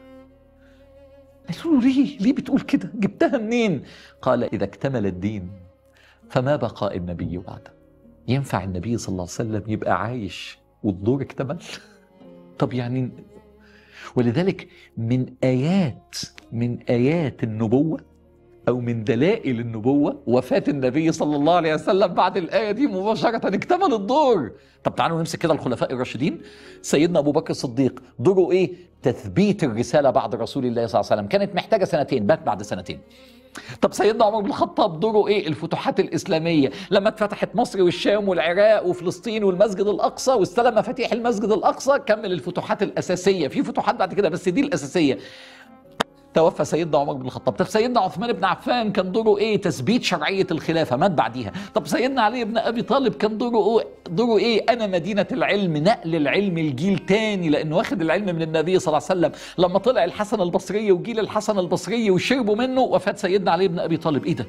قالوا له ليه؟ ليه بتقول كده؟ جبتها منين؟ قال إذا اكتمل الدين فما بقاء النبي بعده. ينفع النبي صلى الله عليه وسلم يبقى عايش والدور اكتمل؟ طب يعني ولذلك من آيات من آيات النبوة أو من دلائل النبوة وفاة النبي صلى الله عليه وسلم بعد الآية دي مباشرة اكتمل الدور طب تعالوا نمسك كده الخلفاء الراشدين سيدنا أبو بكر الصديق دوره إيه؟ تثبيت الرسالة بعد رسول الله صلى الله عليه وسلم كانت محتاجة سنتين بات بعد سنتين طب سيدنا عمر بن الخطاب دوره ايه الفتوحات الاسلاميه لما اتفتحت مصر والشام والعراق وفلسطين والمسجد الاقصى واستلم مفاتيح المسجد الاقصى كمل الفتوحات الاساسيه في فتوحات بعد كده بس دي الاساسيه توفى سيدنا عمر بن الخطاب طب سيدنا عثمان بن عفان كان دوره ايه تثبيت شرعيه الخلافه مات بعديها طب سيدنا علي بن ابي طالب كان دوره ايه دوره ايه انا مدينه العلم نقل العلم الجيل تاني لانه واخد العلم من النبي صلى الله عليه وسلم لما طلع الحسن البصري وجيل الحسن البصري وشربوا منه وفاه سيدنا علي بن ابي طالب ايه ده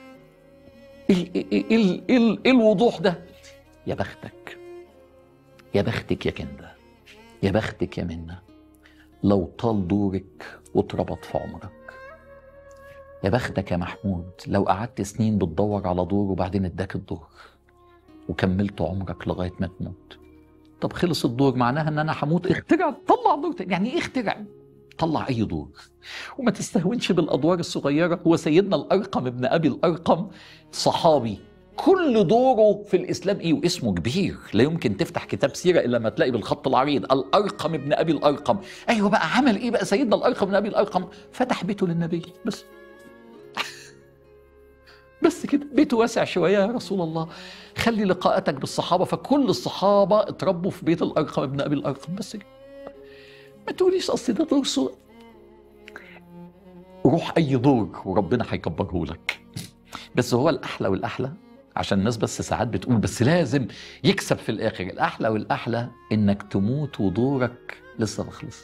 ايه ايه ايه, إيه, إيه, إيه الوضوح ده يا بختك يا بختك يا كنده يا بختك يا منه لو طال دورك واتربط في عمرك يا بختك يا محمود لو قعدت سنين بتدور على دور وبعدين اداك الدور وكملت عمرك لغايه ما تموت طب خلص الدور معناها ان انا هموت اخترع طلع دور تاني يعني ايه اخترع طلع اي دور وما تستهونش بالادوار الصغيره هو سيدنا الارقم ابن ابي الارقم صحابي كل دوره في الاسلام ايه واسمه كبير لا يمكن تفتح كتاب سيره الا لما تلاقي بالخط العريض الارقم ابن ابي الارقم ايوه بقى عمل ايه بقى سيدنا الارقم ابن ابي الارقم فتح بيته للنبي بس بس كده بيته واسع شويه يا رسول الله خلي لقاءتك بالصحابه فكل الصحابه اتربوا في بيت الارقم ابن ابي الارقم بس كده ما تقوليش اصل ده دور صغ- روح اي دور وربنا هيكبره لك بس هو الاحلى والاحلى عشان الناس بس ساعات بتقول بس لازم يكسب في الاخر الاحلى والاحلى انك تموت ودورك لسه ما خلص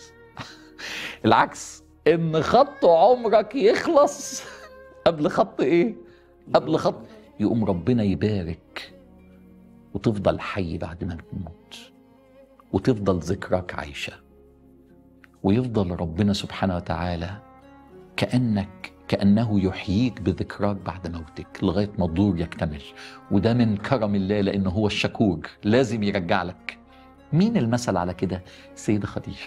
العكس ان خط عمرك يخلص قبل خط ايه قبل خط يقوم ربنا يبارك وتفضل حي بعد ما تموت وتفضل ذكراك عايشه ويفضل ربنا سبحانه وتعالى كانك كانه يحييك بذكراك بعد موتك لغايه ما الدور يكتمل وده من كرم الله لانه هو الشكور لازم يرجع لك مين المثل على كده السيده خديجه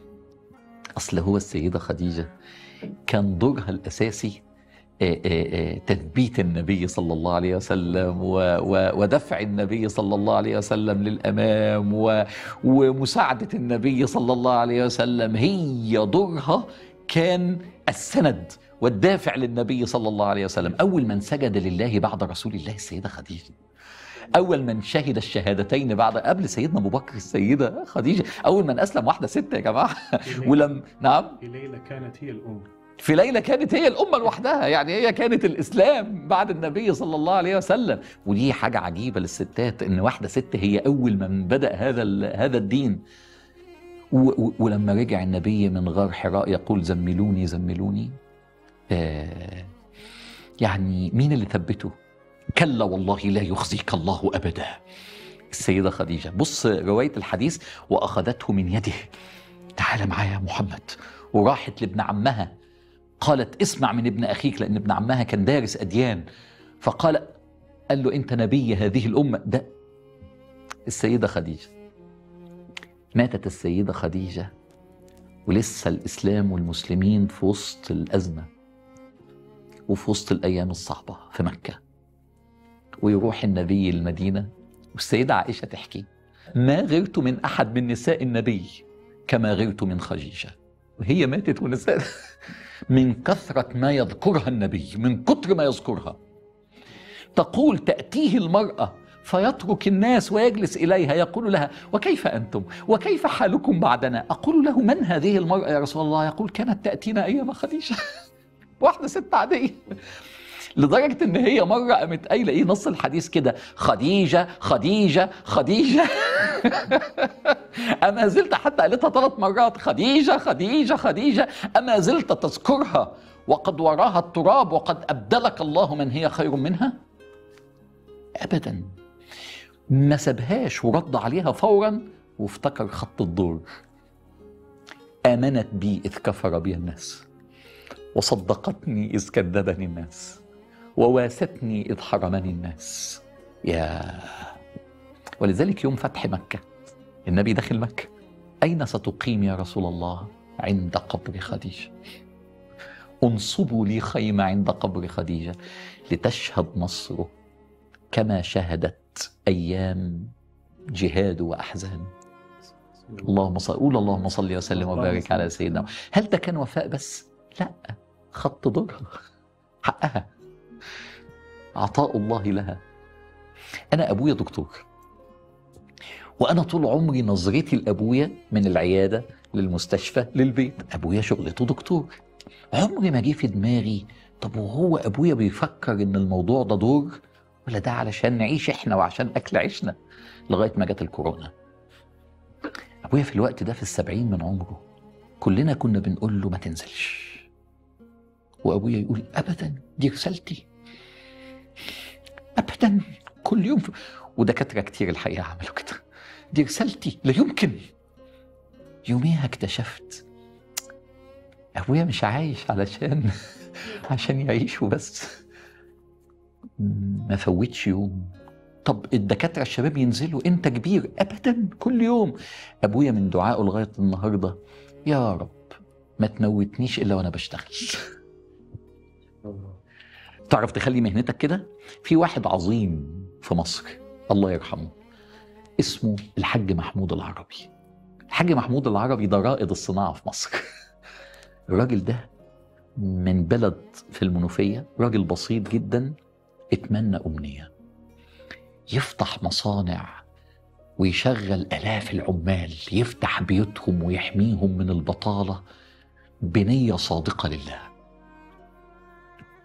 اصل هو السيده خديجه كان دورها الاساسي آه، آه، آه، تثبيت النبي صلى الله عليه وسلم و- و- ودفع النبي صلى الله عليه وسلم للامام و- ومساعده النبي صلى الله عليه وسلم هي دورها كان السند والدافع للنبي صلى الله عليه وسلم اول من سجد لله بعد رسول الله السيده خديجه اول من شهد الشهادتين بعد قبل سيدنا ابو بكر السيده خديجه اول من اسلم واحده ست يا جماعه ولم نعم في ليلة كانت هي الأم في ليلة كانت هي الأمة لوحدها يعني هي كانت الإسلام بعد النبي صلى الله عليه وسلم ودي حاجة عجيبة للستات إن واحدة ست هي أول من بدأ هذا ال- هذا الدين و- و- ولما رجع النبي من غار حراء يقول زملوني زملوني آه يعني مين اللي ثبته كلا والله لا يخزيك الله أبدا السيدة خديجة بص رواية الحديث وأخذته من يده تعال معايا يا محمد وراحت لابن عمها قالت اسمع من ابن اخيك لان ابن عمها كان دارس اديان فقال قال له انت نبي هذه الامه ده السيده خديجه ماتت السيده خديجه ولسه الاسلام والمسلمين في وسط الازمه وفي وسط الايام الصعبه في مكه ويروح النبي المدينه والسيده عائشه تحكي ما غرت من احد من نساء النبي كما غرت من خديجه وهي ماتت ونساء من كثرة ما يذكرها النبي من كتر ما يذكرها تقول تأتيه المرأة فيترك الناس ويجلس إليها يقول لها وكيف أنتم وكيف حالكم بعدنا أقول له من هذه المرأة يا رسول الله يقول كانت تأتينا أيام خديجة واحدة ست عادية لدرجة إن هي مرة قامت قايلة إيه نص الحديث كده خديجة خديجة خديجة أما زلت حتى قالتها ثلاث مرات خديجة خديجة خديجة أما زلت تذكرها وقد وراها التراب وقد أبدلك الله من هي خير منها أبدا ما سابهاش ورد عليها فورا وافتكر خط الدور آمنت بي إذ كفر بي الناس وصدقتني إذ كذبني الناس وواستني إذ حرمني الناس يا ولذلك يوم فتح مكة النبي داخل مكة أين ستقيم يا رسول الله عند قبر خديجة انصبوا لي خيمة عند قبر خديجة لتشهد مصر كما شهدت أيام جهاد وأحزان اللهم صل قول اللهم صل وسلم وبارك على سيدنا هل ده كان وفاء بس لا خط دورها حقها عطاء الله لها انا ابويا دكتور وانا طول عمري نظرتي لابويا من العياده للمستشفى للبيت ابويا شغلته دكتور عمري ما جه في دماغي طب وهو ابويا بيفكر ان الموضوع ده دور ولا ده علشان نعيش احنا وعشان اكل عيشنا لغايه ما جت الكورونا ابويا في الوقت ده في السبعين من عمره كلنا كنا بنقول له ما تنزلش وابويا يقول ابدا دي رسالتي ابدا كل يوم في... ودكاتره كتير الحقيقه عملوا كده دي رسالتي لا يمكن يوميها اكتشفت ابويا مش عايش علشان عشان يعيش وبس ما فوتش يوم طب الدكاتره الشباب ينزلوا انت كبير ابدا كل يوم ابويا من دعائه لغايه النهارده يا رب ما تموتنيش الا وانا بشتغل تعرف تخلي مهنتك كده في واحد عظيم في مصر الله يرحمه اسمه الحاج محمود العربي الحاج محمود العربي ده رائد الصناعة في مصر الراجل ده من بلد في المنوفية راجل بسيط جدا اتمنى أمنية يفتح مصانع ويشغل آلاف العمال يفتح بيوتهم ويحميهم من البطالة بنية صادقة لله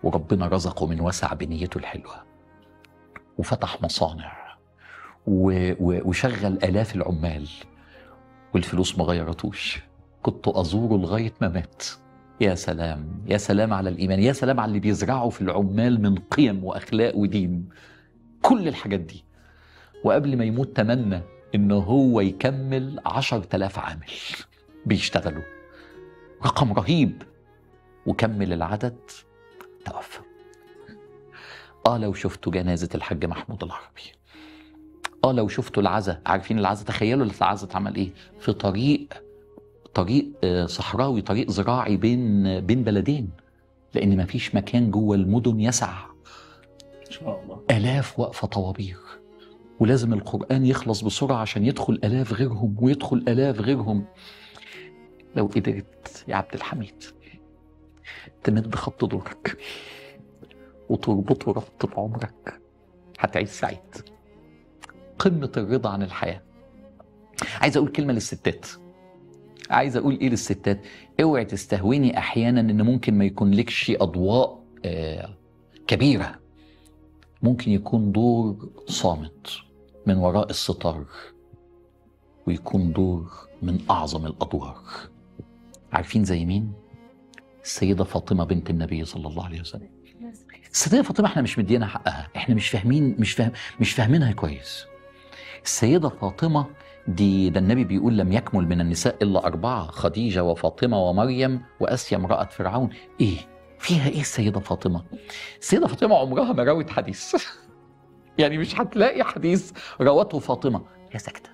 وربنا رزقه من وسع بنيته الحلوة وفتح مصانع و... و... وشغل آلاف العمال والفلوس ما غيرتوش كنت أزوره لغاية ما مات يا سلام يا سلام على الإيمان يا سلام على اللي بيزرعوا في العمال من قيم وأخلاق ودين كل الحاجات دي وقبل ما يموت تمنى إن هو يكمل عشر تلاف عامل بيشتغلوا رقم رهيب وكمل العدد توفى اه لو شفتوا جنازة الحاج محمود العربي اه لو شفتوا العزا عارفين العزا تخيلوا العزا اتعمل ايه في طريق طريق آه، صحراوي طريق زراعي بين بين بلدين لان ما فيش مكان جوه المدن يسع ان شاء الله آلاف واقفة طوابير ولازم القرآن يخلص بسرعة عشان يدخل آلاف غيرهم ويدخل آلاف غيرهم لو قدرت يا عبد الحميد تمد خط دورك وتربطه ربط بعمرك هتعيش سعيد قمة الرضا عن الحياة عايز أقول كلمة للستات عايز أقول إيه للستات اوعي تستهوني أحيانا إن ممكن ما يكون لكش أضواء آه كبيرة ممكن يكون دور صامت من وراء الستار ويكون دور من أعظم الأدوار عارفين زي مين؟ السيدة فاطمة بنت النبي صلى الله عليه وسلم السيدة فاطمة احنا مش مدينا حقها احنا مش فاهمين مش فاهم مش فاهمينها كويس السيدة فاطمة دي ده النبي بيقول لم يكمل من النساء إلا أربعة خديجة وفاطمة ومريم وأسيا امرأة فرعون إيه؟ فيها إيه السيدة فاطمة؟ السيدة فاطمة عمرها ما روت حديث يعني مش هتلاقي حديث روته فاطمة هي ساكتة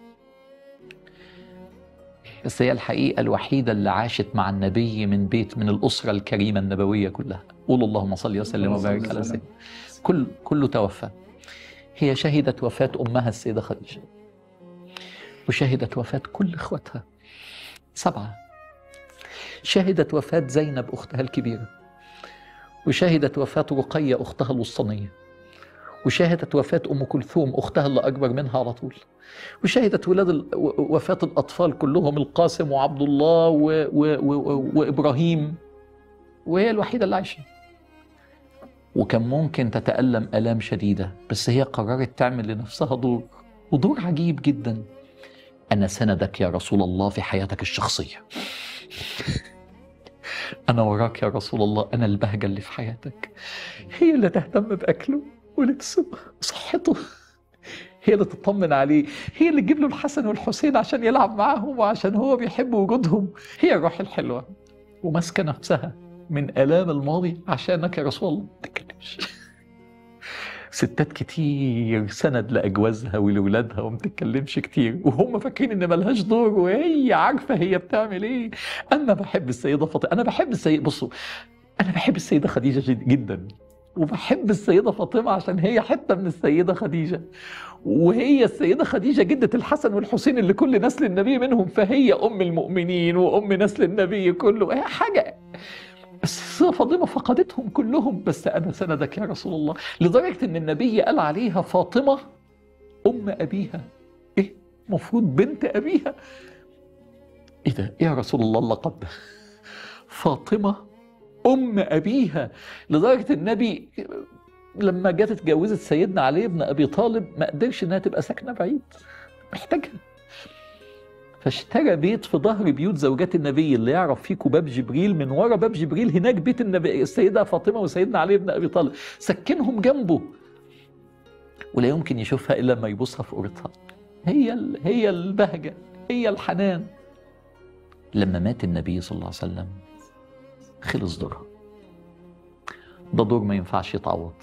بس هي الحقيقة الوحيدة اللي عاشت مع النبي من بيت من الأسرة الكريمة النبوية كلها قولوا اللهم صل وسلم وبارك على سيدنا كل كله توفى هي شهدت وفاة أمها السيدة خديجة وشهدت وفاة كل إخواتها سبعة شهدت وفاة زينب أختها الكبيرة وشهدت وفاة رقية أختها الوسطانية وشهدت وفاة أم كلثوم أختها اللي أكبر منها على طول وشهدت ولاد ال- و- وفاة الأطفال كلهم القاسم وعبد الله و... و... و... وإبراهيم وهي الوحيدة اللي عايشة وكان ممكن تتألم آلام شديدة بس هي قررت تعمل لنفسها دور ودور عجيب جدا أنا سندك يا رسول الله في حياتك الشخصية أنا وراك يا رسول الله أنا البهجة اللي في حياتك هي اللي تهتم بأكله ولبسه وصحته هي اللي تطمن عليه هي اللي تجيب له الحسن والحسين عشان يلعب معاهم وعشان هو بيحب وجودهم هي الروح الحلوة وماسكة نفسها من آلام الماضي عشانك يا رسول الله ما تتكلمش ستات كتير سند لأجوازها ولولادها وما تتكلمش كتير وهم فاكرين ان ملهاش دور وهي عارفة هي بتعمل ايه انا بحب السيدة فاطمة انا بحب السيدة بصوا انا بحب السيدة خديجة جد- جدا وبحب السيدة فاطمة عشان هي حتة من السيدة خديجة وهي السيدة خديجة جدة الحسن والحسين اللي كل نسل النبي منهم فهي أم المؤمنين وأم نسل النبي كله هي حاجة بس السيدة فاطمة فقدتهم كلهم بس أنا سندك يا رسول الله لدرجة إن النبي قال عليها فاطمة أم أبيها إيه مفروض بنت أبيها إيه ده إيه يا رسول الله اللقب ده فاطمة أم أبيها لدرجة النبي لما جت اتجوزت سيدنا علي بن ابي طالب ما قدرش انها تبقى ساكنه بعيد محتاجها فاشترى بيت في ظهر بيوت زوجات النبي اللي يعرف فيه باب جبريل من ورا باب جبريل هناك بيت النبي السيده فاطمه وسيدنا علي بن ابي طالب سكنهم جنبه ولا يمكن يشوفها الا لما يبصها في قرتها هي ال- هي البهجه هي الحنان لما مات النبي صلى الله عليه وسلم خلص دورها ده دور ما ينفعش يتعوض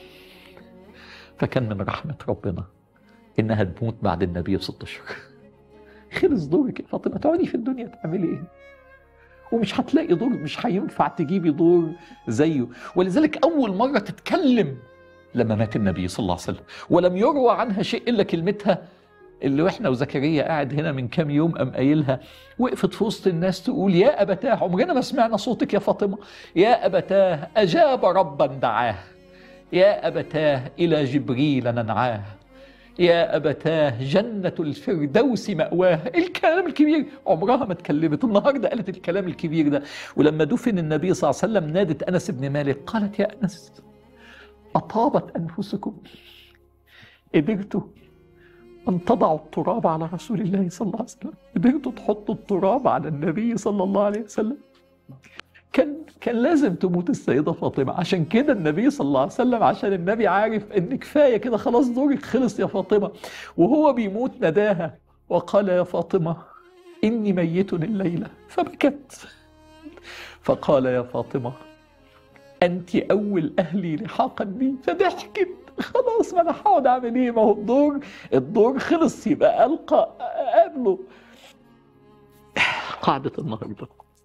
فكان من رحمة ربنا إنها تموت بعد النبي بست أشهر خلص دورك يا فاطمة تقعدي في الدنيا تعملي إيه؟ ومش هتلاقي دور مش هينفع تجيبي دور زيه ولذلك أول مرة تتكلم لما مات النبي صلى الله عليه وسلم ولم يروى عنها شيء إلا كلمتها اللي واحنا وزكريا قاعد هنا من كام يوم قام قايلها وقفت في وسط الناس تقول يا ابتاه عمرنا ما سمعنا صوتك يا فاطمه يا ابتاه اجاب ربا دعاه يا ابتاه الى جبريل ننعاه يا أبتاه جنة الفردوس مأواه الكلام الكبير عمرها ما اتكلمت النهاردة قالت الكلام الكبير ده ولما دفن النبي صلى الله عليه وسلم نادت أنس بن مالك قالت يا أنس أطابت أنفسكم قدرتوا أن تضعوا التراب على رسول الله صلى الله عليه وسلم قدرتوا تحطوا التراب على النبي صلى الله عليه وسلم كان كان لازم تموت السيدة فاطمة عشان كده النبي صلى الله عليه وسلم عشان النبي عارف ان كفاية كده خلاص دورك خلص يا فاطمة وهو بيموت نداها وقال يا فاطمة إني ميت الليلة فبكت فقال يا فاطمة أنت أول أهلي لحاقا بي فضحكت خلاص ما أنا هقعد أعمل إيه ما هو الدور الدور خلص يبقى ألقى أقابله قاعدة النهارده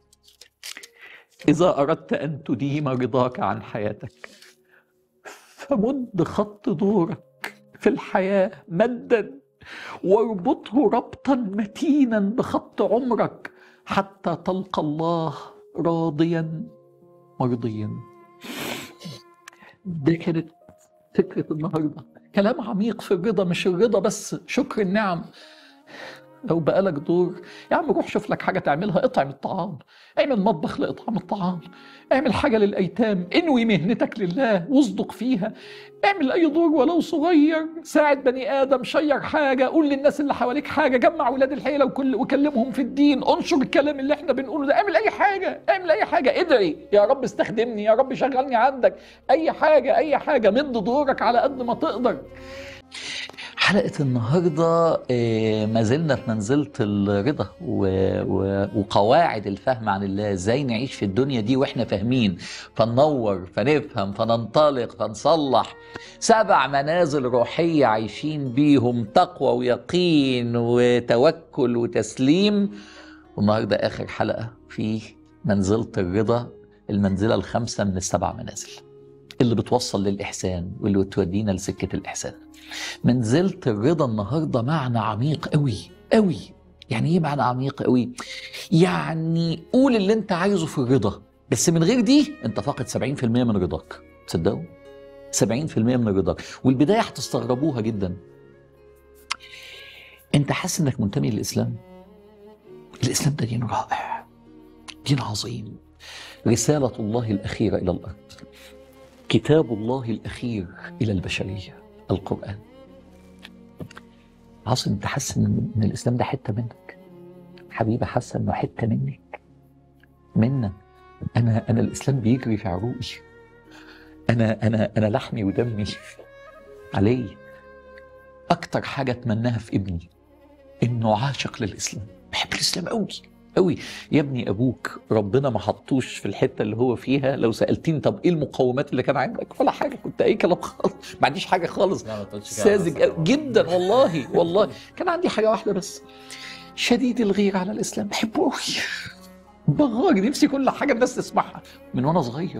إذا أردت أن تديم رضاك عن حياتك فمد خط دورك في الحياة مدا واربطه ربطا متينا بخط عمرك حتى تلقى الله راضيا مرضيا ده كانت فكرة النهاردة كلام عميق في الرضا مش الرضا بس شكر النعم لو بقالك دور يا عم روح شوف لك حاجه تعملها اطعم الطعام اعمل مطبخ لاطعام الطعام اعمل حاجه للايتام انوي مهنتك لله واصدق فيها اعمل اي دور ولو صغير ساعد بني ادم شير حاجه قول للناس اللي حواليك حاجه جمع ولاد الحيله وكل وكلمهم في الدين انشر الكلام اللي احنا بنقوله ده اعمل اي حاجه اعمل اي حاجه ادعي يا رب استخدمني يا رب شغلني عندك اي حاجه اي حاجه مد دورك على قد ما تقدر حلقة النهاردة آه، ما زلنا في منزلة الرضا و- و- وقواعد الفهم عن الله ازاي نعيش في الدنيا دي واحنا فاهمين فننور فنفهم فننطلق فنصلح سبع منازل روحية عايشين بيهم تقوى ويقين وتوكل وتسليم والنهاردة آخر حلقة في منزلة الرضا المنزلة الخامسة من السبع منازل اللي بتوصل للإحسان واللي بتودينا لسكة الإحسان منزلة الرضا النهاردة معنى عميق قوي قوي يعني ايه معنى عميق قوي يعني قول اللي انت عايزه في الرضا بس من غير دي انت فاقد 70% من رضاك تصدقوا 70% من رضاك والبداية هتستغربوها جدا انت حاسس انك منتمي للاسلام الاسلام ده دين رائع دين عظيم رسالة الله الأخيرة إلى الأرض كتاب الله الأخير إلى البشرية القرآن عاصم انت حاسس ان إن الاسلام ده حته منك حبيبه حاسه انه حته منك منا انا انا الاسلام بيجري في عروقي انا انا انا لحمي ودمي علي اكتر حاجه اتمناها في ابني انه عاشق للاسلام بحب الاسلام قوي قوي يا ابني ابوك ربنا ما حطوش في الحته اللي هو فيها لو سالتني طب ايه المقومات اللي كان عندك ولا حاجه كنت اي كلام خالص ما عنديش حاجه خالص لا ما تقولش كده ساذج على أوي جدا والله والله كان عندي حاجه واحده بس شديد الغيره على الاسلام بحبه قوي بغار نفسي كل حاجه الناس تسمعها من وانا صغير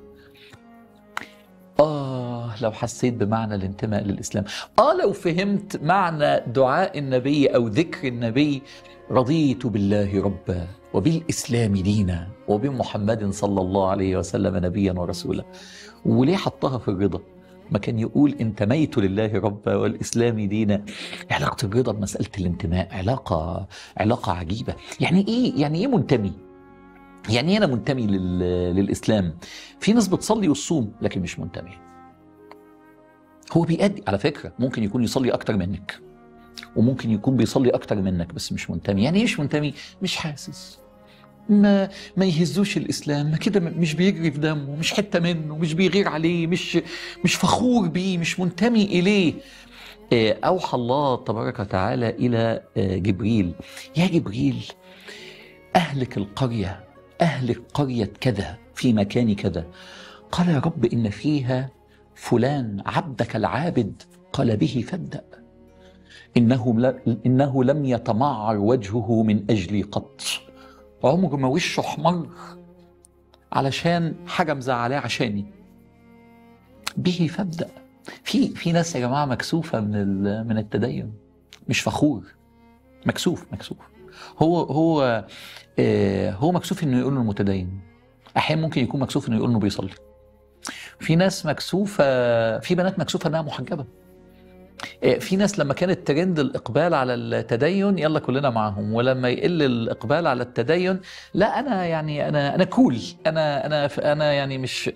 آه لو حسيت بمعنى الانتماء للإسلام آه لو فهمت معنى دعاء النبي أو ذكر النبي رضيت بالله ربا وبالإسلام دينا وبمحمد صلى الله عليه وسلم نبيا ورسولا وليه حطها في الرضا ما كان يقول انتميت لله ربا والإسلام دينا علاقة الرضا بمسألة الانتماء علاقة علاقة عجيبة يعني إيه يعني إيه منتمي يعني إيه أنا منتمي لل... للإسلام في ناس بتصلي وتصوم لكن مش منتمي هو بيأدي على فكرة ممكن يكون يصلي أكتر منك وممكن يكون بيصلي أكتر منك بس مش منتمي يعني إيه مش منتمي مش حاسس ما ما يهزوش الاسلام ما كده مش بيجري في دمه مش حته منه مش بيغير عليه مش مش فخور بيه مش منتمي اليه آه، اوحى الله تبارك وتعالى الى آه، جبريل يا جبريل اهلك القريه اهلك قريه كذا في مكان كذا قال يا رب ان فيها فلان عبدك العابد قال به فابدا انه ل- انه لم يتمعر وجهه من اجلي قط عمره ما وشه احمر علشان حاجه مزعلاه عشاني به فابدا في في ناس يا جماعه مكسوفه من ال- من التدين مش فخور مكسوف مكسوف هو هو آه هو مكسوف انه يقول انه متدين احيانا ممكن يكون مكسوف انه يقول انه بيصلي في ناس مكسوفه في بنات مكسوفه انها محجبه إيه، في ناس لما كانت ترند الاقبال على التدين يلا كلنا معاهم ولما يقل الاقبال على التدين لا انا يعني انا انا كول انا انا انا يعني مش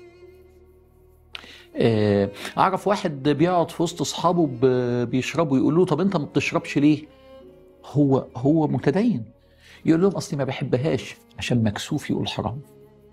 إيه، اعرف واحد بيقعد في وسط اصحابه ب- بيشربوا يقولوا له طب انت ما بتشربش ليه هو هو متدين يقول لهم اصلي ما بحبهاش عشان مكسوف يقول حرام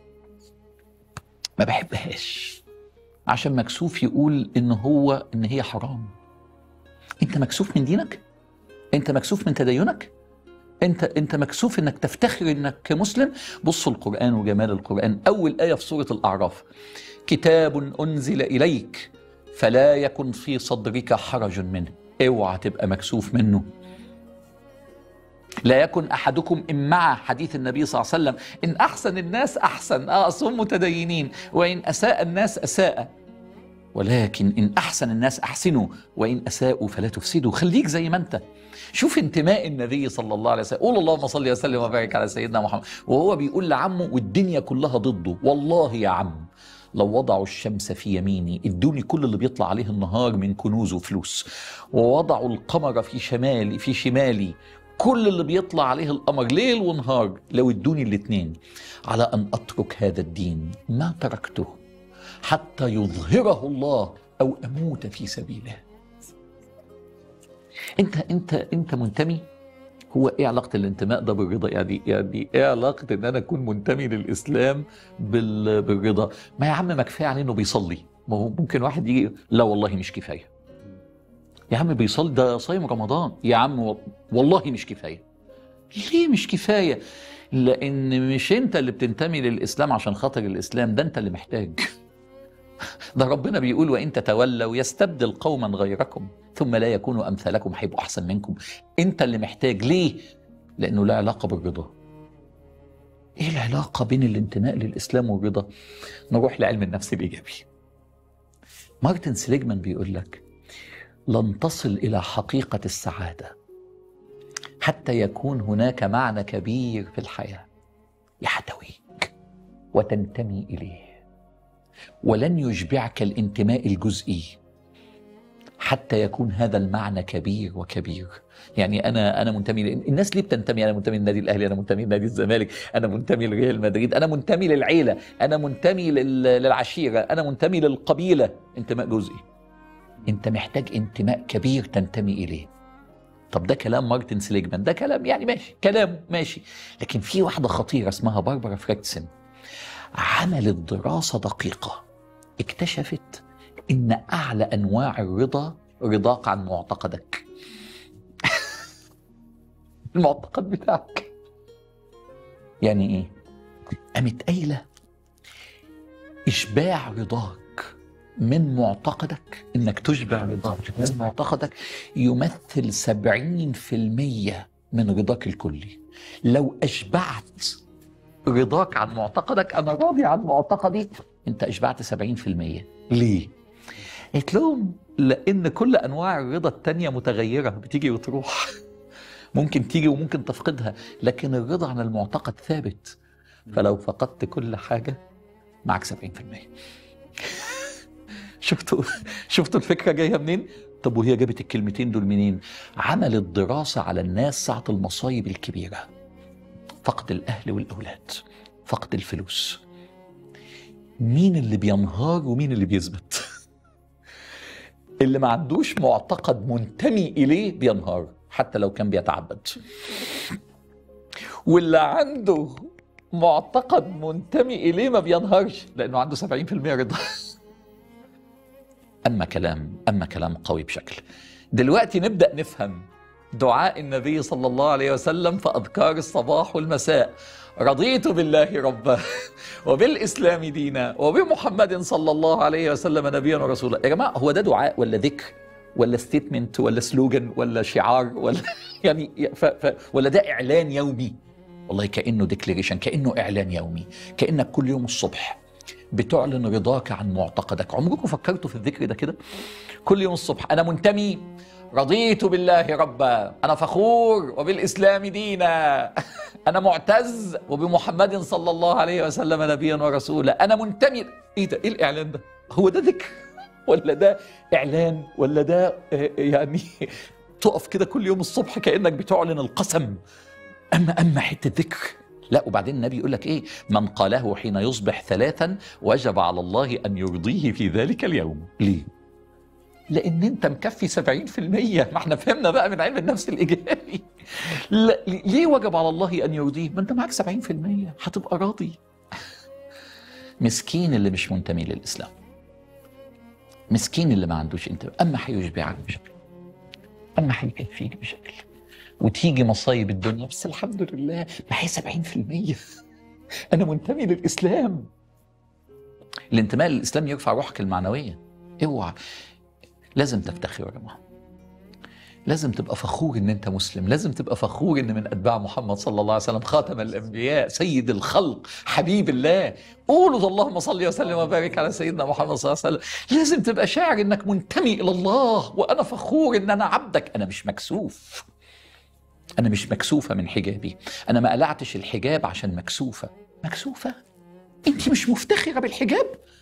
ما بحبهاش عشان مكسوف يقول ان هو ان هي حرام انت مكسوف من دينك انت مكسوف من تدينك انت انت مكسوف انك تفتخر انك مسلم بصوا القران وجمال القران اول ايه في سوره الاعراف كتاب انزل اليك فلا يكن في صدرك حرج منه اوعى تبقى مكسوف منه لا يكن احدكم ان مع حديث النبي صلى الله عليه وسلم ان احسن الناس احسن اه أصل هم متدينين وان اساء الناس اساء ولكن ان احسن الناس احسنوا وان اساءوا فلا تفسدوا خليك زي ما انت شوف انتماء النبي صلى الله عليه وسلم قول اللهم صل وسلم وبارك على سيدنا محمد وهو بيقول لعمه والدنيا كلها ضده والله يا عم لو وضعوا الشمس في يميني ادوني كل اللي بيطلع عليه النهار من كنوز وفلوس ووضعوا القمر في شمالي في شمالي كل اللي بيطلع عليه القمر ليل ونهار لو ادوني الاتنين على ان اترك هذا الدين ما تركته حتى يظهره الله او اموت في سبيله انت انت انت منتمي هو ايه علاقه الانتماء ده بالرضا يعني يعني ايه علاقه ان انا اكون منتمي للاسلام بال بالرضا ما يا عم ما كفايه عليه انه بيصلي ما هو ممكن واحد يجي لا والله مش كفايه يا عم بيصلي ده صايم رمضان يا عم و- والله مش كفايه ليه مش كفايه لان مش انت اللي بتنتمي للاسلام عشان خاطر الاسلام ده انت اللي محتاج ده ربنا بيقول وان تتولوا يستبدل قوما غيركم ثم لا يكونوا امثالكم هيبقوا احسن منكم انت اللي محتاج ليه لانه له علاقه بالرضا ايه العلاقه بين الانتماء للاسلام والرضا نروح لعلم النفس الايجابي مارتن سليجمان بيقول لك لن تصل الى حقيقه السعاده حتى يكون هناك معنى كبير في الحياه يحتويك وتنتمي اليه ولن يشبعك الانتماء الجزئي حتى يكون هذا المعنى كبير وكبير يعني انا انا منتمي ل- الناس ليه بتنتمي انا منتمي للنادي الاهلي انا منتمي لنادي الزمالك انا منتمي لريال مدريد انا منتمي للعيله انا منتمي لل- للعشيره انا منتمي للقبيله انتماء جزئي انت محتاج انتماء كبير تنتمي اليه طب ده كلام مارتن سليجمان ده كلام يعني ماشي كلام ماشي لكن في واحده خطيره اسمها باربرا فريدسن عملت دراسه دقيقه اكتشفت ان اعلى انواع الرضا رضاك عن معتقدك المعتقد بتاعك يعني ايه قامت قايله اشباع رضاك من معتقدك انك تشبع رضاك من معتقدك يمثل سبعين في المية من رضاك الكلي لو اشبعت رضاك عن معتقدك انا راضي عن معتقدي انت اشبعت سبعين في المية ليه قلت لهم لان كل انواع الرضا التانية متغيرة بتيجي وتروح ممكن تيجي وممكن تفقدها لكن الرضا عن المعتقد ثابت فلو فقدت كل حاجة معك 70% شفتوا شفتوا الفكرة جاية منين؟ طب وهي جابت الكلمتين دول منين؟ عملت دراسة على الناس ساعة المصايب الكبيرة فقد الأهل والأولاد فقد الفلوس مين اللي بينهار ومين اللي بيثبت اللي ما عندوش معتقد منتمي إليه بينهار حتى لو كان بيتعبد واللي عنده معتقد منتمي إليه ما بينهارش لأنه عنده 70% رضا أما كلام أما كلام قوي بشكل دلوقتي نبدأ نفهم دعاء النبي صلى الله عليه وسلم في أذكار الصباح والمساء رضيت بالله ربا وبالإسلام دينا وبمحمد صلى الله عليه وسلم نبيا ورسولا يا جماعة هو ده دعاء ولا ذكر ولا ستيتمنت ولا سلوجن ولا شعار ولا يعني ف ف ولا ده إعلان يومي والله كأنه ديكليريشن كأنه إعلان يومي كأنك كل يوم الصبح بتعلن رضاك عن معتقدك عمركم فكرتوا في الذكر ده كده كل يوم الصبح أنا منتمي رضيت بالله ربا أنا فخور وبالإسلام دينا أنا معتز وبمحمد صلى الله عليه وسلم نبيا ورسولا أنا منتمي إيه ده إيه الإعلان ده هو ده ذكر ولا ده اعلان ولا ده آه، يعني تقف كده كل يوم الصبح كانك بتعلن القسم اما اما حته ذكر لا وبعدين النبي يقول لك ايه من قاله حين يصبح ثلاثا وجب على الله ان يرضيه في ذلك اليوم ليه لان انت مكفي 70% ما احنا فهمنا بقى من علم النفس الايجابي لا ليه وجب على الله ان يرضيه ما انت معاك 70% هتبقى راضي مسكين اللي مش منتمي للاسلام مسكين اللي ما عندوش انتماء اما هيشبعك بشكل اما هيكفيك بشكل وتيجي مصايب الدنيا بس الحمد لله معايا 70% انا منتمي للاسلام الانتماء للاسلام يرفع روحك المعنويه اوعى لازم تفتخر يا جماعه لازم تبقى فخور ان انت مسلم لازم تبقى فخور ان من اتباع محمد صلى الله عليه وسلم خاتم الانبياء سيد الخلق حبيب الله قولوا اللهم صل وسلم وبارك على سيدنا محمد صلى الله عليه وسلم لازم تبقى شاعر انك منتمي الى الله وانا فخور ان انا عبدك انا مش مكسوف انا مش مكسوفه من حجابي انا ما قلعتش الحجاب عشان مكسوفه مكسوفه انت مش مفتخره بالحجاب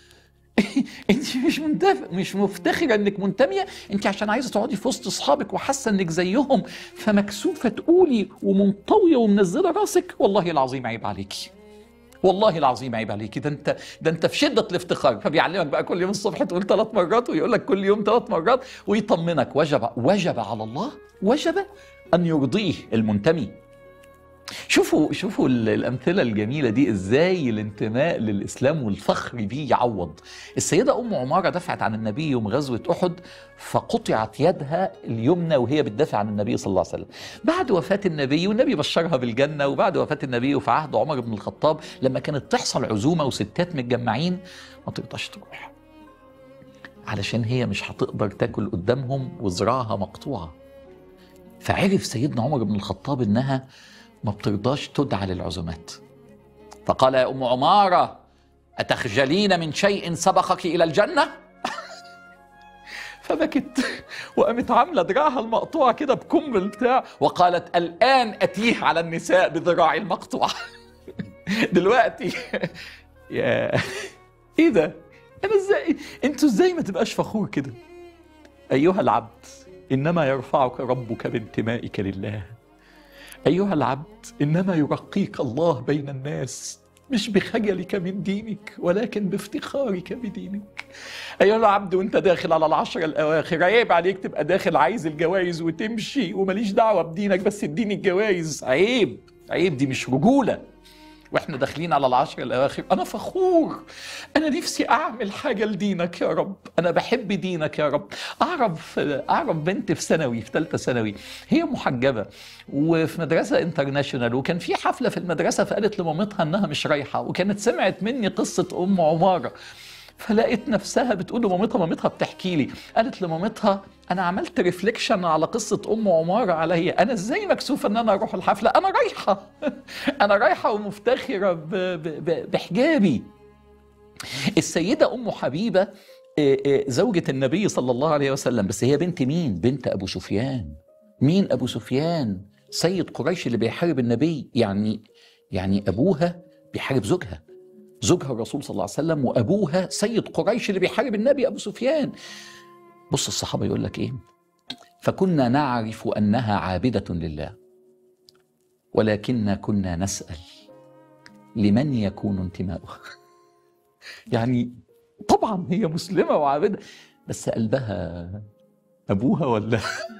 انت مش منتف... مش مفتخره انك منتميه انت عشان عايزه تقعدي في وسط اصحابك وحاسه انك زيهم فمكسوفه تقولي ومنطويه ومنزله راسك والله العظيم عيب عليكي والله العظيم عيب عليكي ده انت ده انت في شده الافتخار فبيعلمك بقى كل يوم الصبح تقول ثلاث مرات ويقول لك كل يوم ثلاث مرات ويطمنك وجب وجب على الله وجب ان يرضيه المنتمي شوفوا شوفوا ال- الامثله الجميله دي ازاي الانتماء للاسلام والفخر بيه يعوض السيده ام عماره دفعت عن النبي يوم غزوه احد فقطعت يدها اليمنى وهي بتدافع عن النبي صلى الله عليه وسلم بعد وفاه النبي والنبي بشرها بالجنه وبعد وفاه النبي وفي عهد عمر بن الخطاب لما كانت تحصل عزومه وستات متجمعين ما تقدرش تروح علشان هي مش هتقدر تاكل قدامهم وذراعها مقطوعه فعرف سيدنا عمر بن الخطاب انها ما بترضاش تدعى للعزومات فقال يا ام عماره اتخجلين من شيء سبقك الى الجنه فبكت وقامت عامله دراعها المقطوع كده بكم بتاع وقالت الان اتيه على النساء بذراعي المقطوع دلوقتي يا ايه ده انا ازاي انتوا ازاي ما تبقاش فخور كده ايها العبد انما يرفعك ربك بانتمائك لله أيها العبد إنما يرقيك الله بين الناس مش بخجلك من دينك ولكن بافتخارك بدينك أيها العبد وانت داخل على العشرة الأواخر عيب عليك تبقى داخل عايز الجوائز وتمشي وماليش دعوة بدينك بس اديني الجوائز عيب عيب دي مش رجولة واحنا داخلين على العشر الاواخر انا فخور انا نفسي اعمل حاجه لدينك يا رب انا بحب دينك يا رب اعرف اعرف بنت في ثانوي في ثالثه ثانوي هي محجبه وفي مدرسه انترناشونال وكان في حفله في المدرسه فقالت لمامتها انها مش رايحه وكانت سمعت مني قصه ام عماره فلقيت نفسها بتقول لمامتها مامتها بتحكي لي قالت لمامتها انا عملت ريفليكشن على قصه ام عماره عليا انا ازاي مكسوفه ان انا اروح الحفله انا رايحه انا رايحه ومفتخره ب- ب- ب- بحجابي السيده ام حبيبه آه، آه، زوجة النبي صلى الله عليه وسلم بس هي بنت مين؟ بنت أبو سفيان مين أبو سفيان؟ سيد قريش اللي بيحارب النبي يعني يعني أبوها بيحارب زوجها زوجها الرسول صلى الله عليه وسلم وأبوها سيد قريش اللي بيحارب النبي أبو سفيان بص الصحابة يقول لك إيه فكنا نعرف أنها عابدة لله ولكننا كنا نسأل لمن يكون انتماؤها يعني طبعا هي مسلمة وعابدة بس قلبها أبوها ولا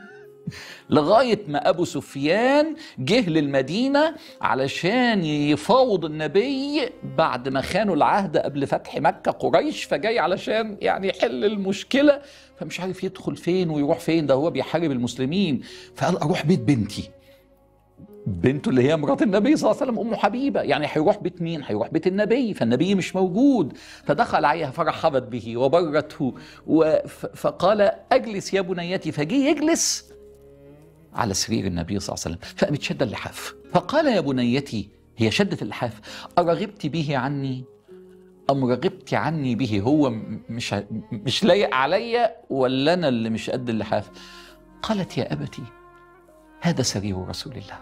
لغاية ما أبو سفيان جه للمدينة علشان يفاوض النبي بعد ما خانوا العهد قبل فتح مكة قريش فجاي علشان يعني يحل المشكلة فمش عارف يدخل فين ويروح فين ده هو بيحارب المسلمين فقال أروح بيت بنتي بنته اللي هي مرات النبي صلى الله عليه وسلم ام حبيبه يعني هيروح بيت مين هيروح بيت النبي فالنبي مش موجود فدخل عليها فرحبت به وبرته وف- فقال اجلس يا بنيتي فجه يجلس على سرير النبي صلى الله عليه وسلم فقامت شد اللحاف فقال يا بنيتي هي شدت اللحاف أرغبت به عني أم رغبت عني به هو م- مش ع- مش لايق عليا ولا أنا اللي مش قد اللحاف قالت يا أبتي هذا سرير رسول الله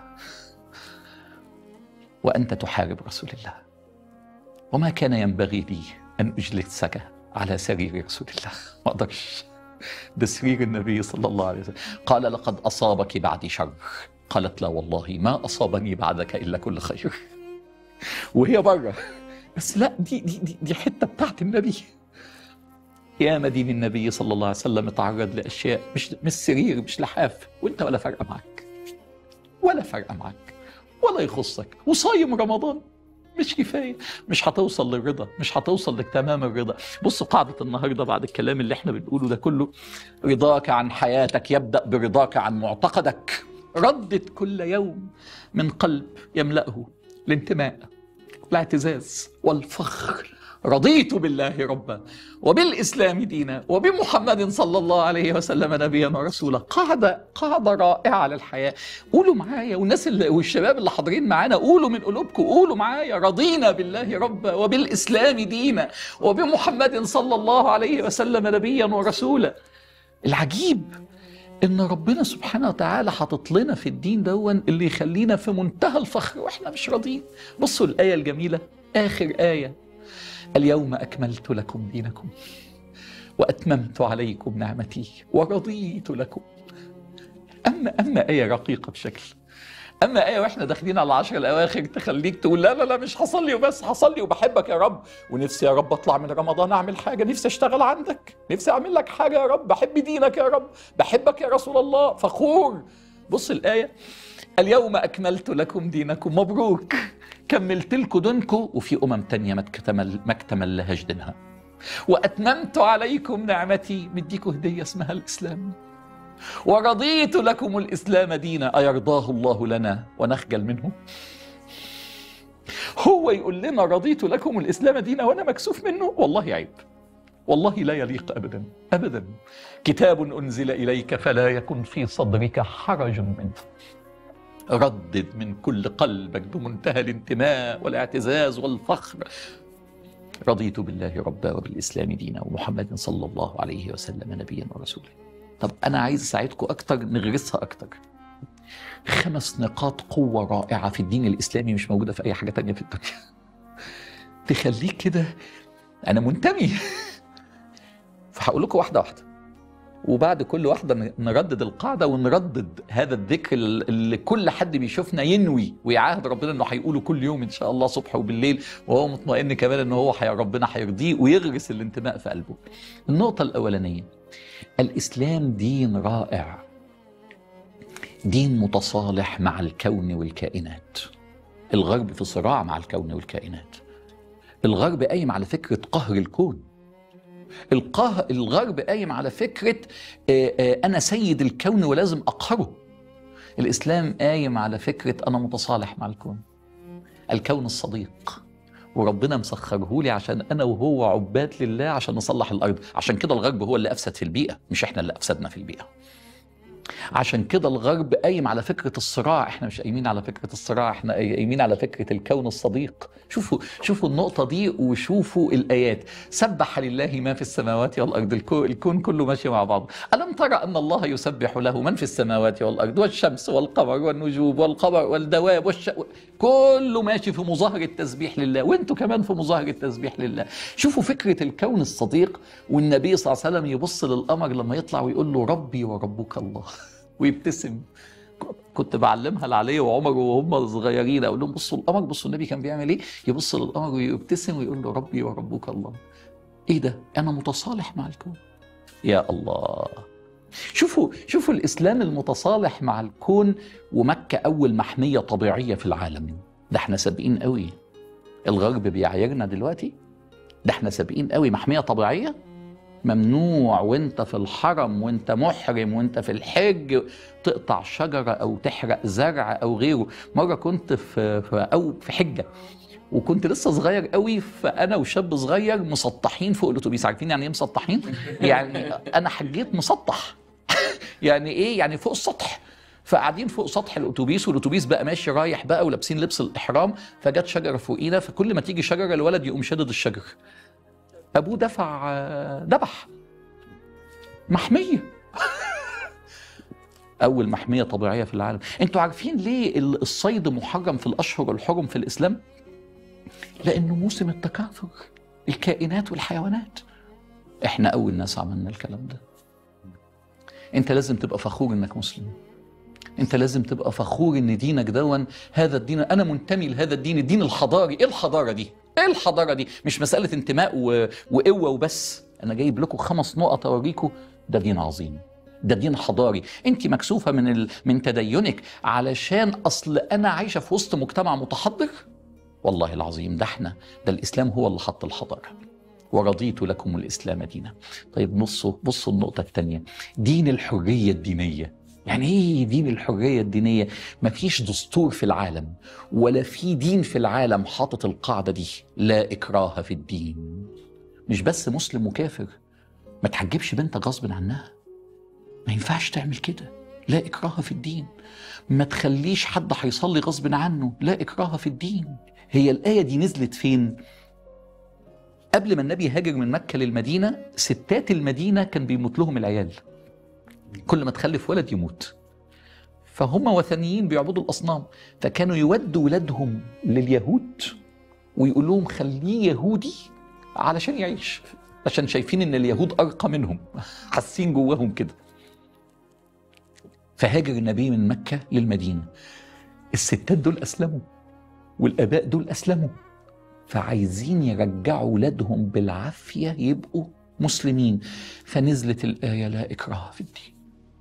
وأنت تحارب رسول الله وما كان ينبغي لي أن أجلسك على سرير رسول الله ما اقدرش ده سرير النبي صلى الله عليه وسلم قال لقد اصابك بعدي شر قالت لا والله ما اصابني بعدك الا كل خير وهي بره بس لا دي دي دي, دي حته بتاعت النبي يا مدين النبي صلى الله عليه وسلم اتعرض لاشياء مش مش سرير مش لحاف وانت ولا فارقه معاك ولا فارقه معاك ولا يخصك وصايم رمضان مش كفايه مش هتوصل للرضا مش هتوصل لتمام الرضا بص قاعده النهارده بعد الكلام اللي احنا بنقوله ده كله رضاك عن حياتك يبدا برضاك عن معتقدك ردد كل يوم من قلب يملاه الانتماء والاعتزاز والفخر رضيت بالله ربا وبالاسلام دينا وبمحمد صلى الله عليه وسلم نبيا ورسولا قاعده قاعده رائعه للحياه قولوا معايا والناس اللي والشباب اللي حاضرين معانا قولوا من قلوبكم قولوا معايا رضينا بالله ربا وبالاسلام دينا وبمحمد صلى الله عليه وسلم نبيا ورسولا العجيب ان ربنا سبحانه وتعالى حاطط لنا في الدين دون اللي يخلينا في منتهى الفخر واحنا مش راضيين بصوا الايه الجميله اخر ايه اليوم اكملت لكم دينكم واتممت عليكم نعمتي ورضيت لكم اما اما ايه رقيقه بشكل اما ايه واحنا داخلين على العشر الاواخر تخليك تقول لا لا لا مش هصلي وبس هصلي وبحبك يا رب ونفسي يا رب اطلع من رمضان اعمل حاجه نفسي اشتغل عندك نفسي اعمل لك حاجه يا رب بحب دينك يا رب بحبك يا رسول الله فخور بص الايه اليوم اكملت لكم دينكم مبروك كملت لكم دينكم وفي امم تانية ما اكتمل ما اكتملهاش دينها واتممت عليكم نعمتي مديكم هديه اسمها الاسلام ورضيت لكم الاسلام دينا ايرضاه الله لنا ونخجل منه هو يقول لنا رضيت لكم الاسلام دينا وانا مكسوف منه والله عيب والله لا يليق ابدا ابدا كتاب انزل اليك فلا يكن في صدرك حرج منه ردد من كل قلبك بمنتهى الانتماء والاعتزاز والفخر رضيت بالله ربا وبالاسلام دينا ومحمد صلى الله عليه وسلم نبيا ورسولا طب انا عايز اساعدكم اكتر نغرسها اكتر خمس نقاط قوه رائعه في الدين الاسلامي مش موجوده في اي حاجه تانية في الدنيا تخليك كده انا منتمي فهقول لكم واحده واحده وبعد كل واحدة نردد القاعدة ونردد هذا الذكر اللي كل حد بيشوفنا ينوي ويعاهد ربنا انه هيقوله كل يوم ان شاء الله صبح وبالليل وهو مطمئن كمان ان هو حي ربنا هيرضيه ويغرس الانتماء في قلبه. النقطة الأولانية الإسلام دين رائع دين متصالح مع الكون والكائنات الغرب في صراع مع الكون والكائنات الغرب قايم على فكرة قهر الكون القه... الغرب قايم على فكرة آه، آه، أنا سيد الكون ولازم أقهره الإسلام قايم على فكرة أنا متصالح مع الكون الكون الصديق وربنا مسخره لي عشان انا وهو عباد لله عشان نصلح الارض عشان كده الغرب هو اللي افسد في البيئه مش احنا اللي افسدنا في البيئه عشان كده الغرب قايم على فكرة الصراع احنا مش قايمين على فكرة الصراع احنا قايمين على فكرة الكون الصديق شوفوا شوفوا النقطة دي وشوفوا الآيات سبح لله ما في السماوات والأرض الكون, الكون كله ماشي مع بعض ألم ترى أن الله يسبح له من في السماوات والأرض والشمس والقمر والنجوم والقمر والدواب والش... كله ماشي في مظاهرة تسبيح لله وانتوا كمان في مظاهرة تسبيح لله شوفوا فكرة الكون الصديق والنبي صلى الله عليه وسلم يبص للقمر لما يطلع ويقول له ربي وربك الله ويبتسم كنت بعلمها لعلي وعمر وهم صغيرين اقول لهم بصوا القمر بصوا النبي كان بيعمل ايه يبص للقمر ويبتسم ويقول له ربي وربك الله ايه ده انا متصالح مع الكون يا الله شوفوا شوفوا الاسلام المتصالح مع الكون ومكه اول محميه طبيعيه في العالم ده احنا سابقين قوي الغرب بيعايرنا دلوقتي ده احنا سابقين قوي محميه طبيعيه ممنوع وانت في الحرم وانت محرم وانت في الحج تقطع شجره او تحرق زرع او غيره مره كنت في, في او في حجه وكنت لسه صغير قوي فانا وشاب صغير مسطحين فوق الاتوبيس عارفين يعني ايه مسطحين يعني انا حجيت مسطح يعني ايه يعني فوق السطح فقاعدين فوق سطح الاتوبيس والاتوبيس بقى ماشي رايح بقى ولابسين لبس الاحرام فجت شجره فوقينا فكل ما تيجي شجره الولد يقوم شادد الشجر ابوه دفع ذبح محميه اول محميه طبيعيه في العالم انتوا عارفين ليه الصيد محرم في الاشهر الحرم في الاسلام لانه موسم التكاثر الكائنات والحيوانات احنا اول ناس عملنا الكلام ده انت لازم تبقى فخور انك مسلم انت لازم تبقى فخور ان دينك دون هذا الدين انا منتمي لهذا الدين الدين الحضاري ايه الحضاره دي ايه الحضاره دي مش مساله انتماء و... وقوه وبس انا جايب لكم خمس نقط اوريكم ده دين عظيم ده دين حضاري انت مكسوفه من ال... من تدينك علشان اصل انا عايشه في وسط مجتمع متحضر والله العظيم ده احنا ده الاسلام هو اللي حط الحضاره ورضيت لكم الاسلام دينا طيب بصوا بصوا النقطه الثانيه دين الحريه الدينيه يعني ايه دين الحريه الدينيه مفيش دستور في العالم ولا في دين في العالم حاطط القاعده دي لا اكراه في الدين مش بس مسلم وكافر ما تحجبش بنتك غصب عنها ما ينفعش تعمل كده لا إكراه في الدين ما تخليش حد هيصلي غصب عنه لا إكراه في الدين هي الآية دي نزلت فين؟ قبل ما النبي هاجر من مكة للمدينة ستات المدينة كان بيموت لهم العيال كل ما تخلف ولد يموت فهم وثنيين بيعبدوا الأصنام فكانوا يودوا ولادهم لليهود ويقول لهم خليه يهودي علشان يعيش عشان شايفين ان اليهود ارقى منهم حاسين جواهم كده فهاجر النبي من مكة للمدينة الستات دول أسلموا والآباء دول أسلموا فعايزين يرجعوا ولادهم بالعافية يبقوا مسلمين فنزلت الآية لا إكراه في الدين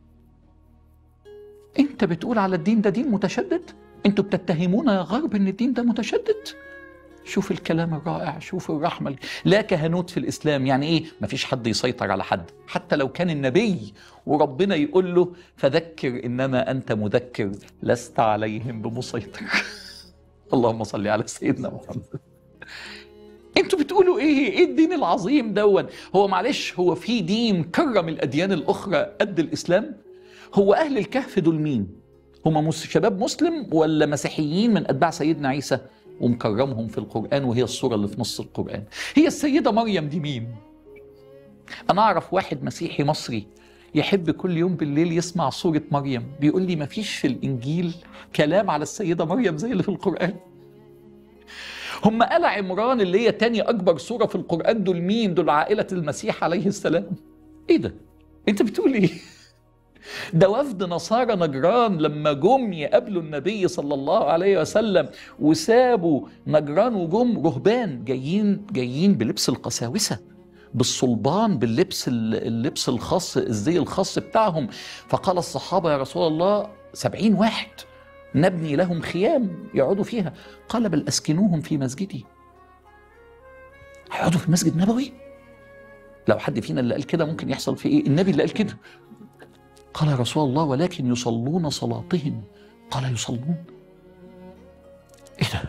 أنت بتقول على الدين ده دين متشدد أنتوا بتتهمونا يا غرب أن الدين ده متشدد شوف الكلام الرائع شوف الرحمة لا كهنوت في الإسلام يعني إيه مفيش حد يسيطر على حد حتى لو كان النبي وربنا يقول له فذكر إنما أنت مذكر لست عليهم بمسيطر اللهم صل على سيدنا محمد انتوا بتقولوا ايه ايه الدين العظيم دون هو معلش هو في دين كرم الاديان الاخرى قد الاسلام هو اهل الكهف دول مين هم شباب مسلم ولا مسيحيين من اتباع سيدنا عيسى ومكرمهم في القرآن وهي الصورة اللي في نص القرآن هي السيدة مريم دي مين أنا أعرف واحد مسيحي مصري يحب كل يوم بالليل يسمع سورة مريم بيقول لي مفيش في الإنجيل كلام على السيدة مريم زي اللي في القرآن هم آل عمران اللي هي تاني أكبر سورة في القرآن دول مين دول عائلة المسيح عليه السلام إيه ده أنت بتقول إيه ده وفد نصارى نجران لما جم يقابلوا النبي صلى الله عليه وسلم وسابوا نجران وجم رهبان جايين جايين بلبس القساوسه بالصلبان باللبس اللبس الخاص الزي الخاص بتاعهم فقال الصحابه يا رسول الله سبعين واحد نبني لهم خيام يقعدوا فيها قال بل اسكنوهم في مسجدي هيقعدوا في المسجد النبوي لو حد فينا اللي قال كده ممكن يحصل فيه ايه النبي اللي قال كده قال يا رسول الله ولكن يصلون صلاتهم قال يصلون ايه ده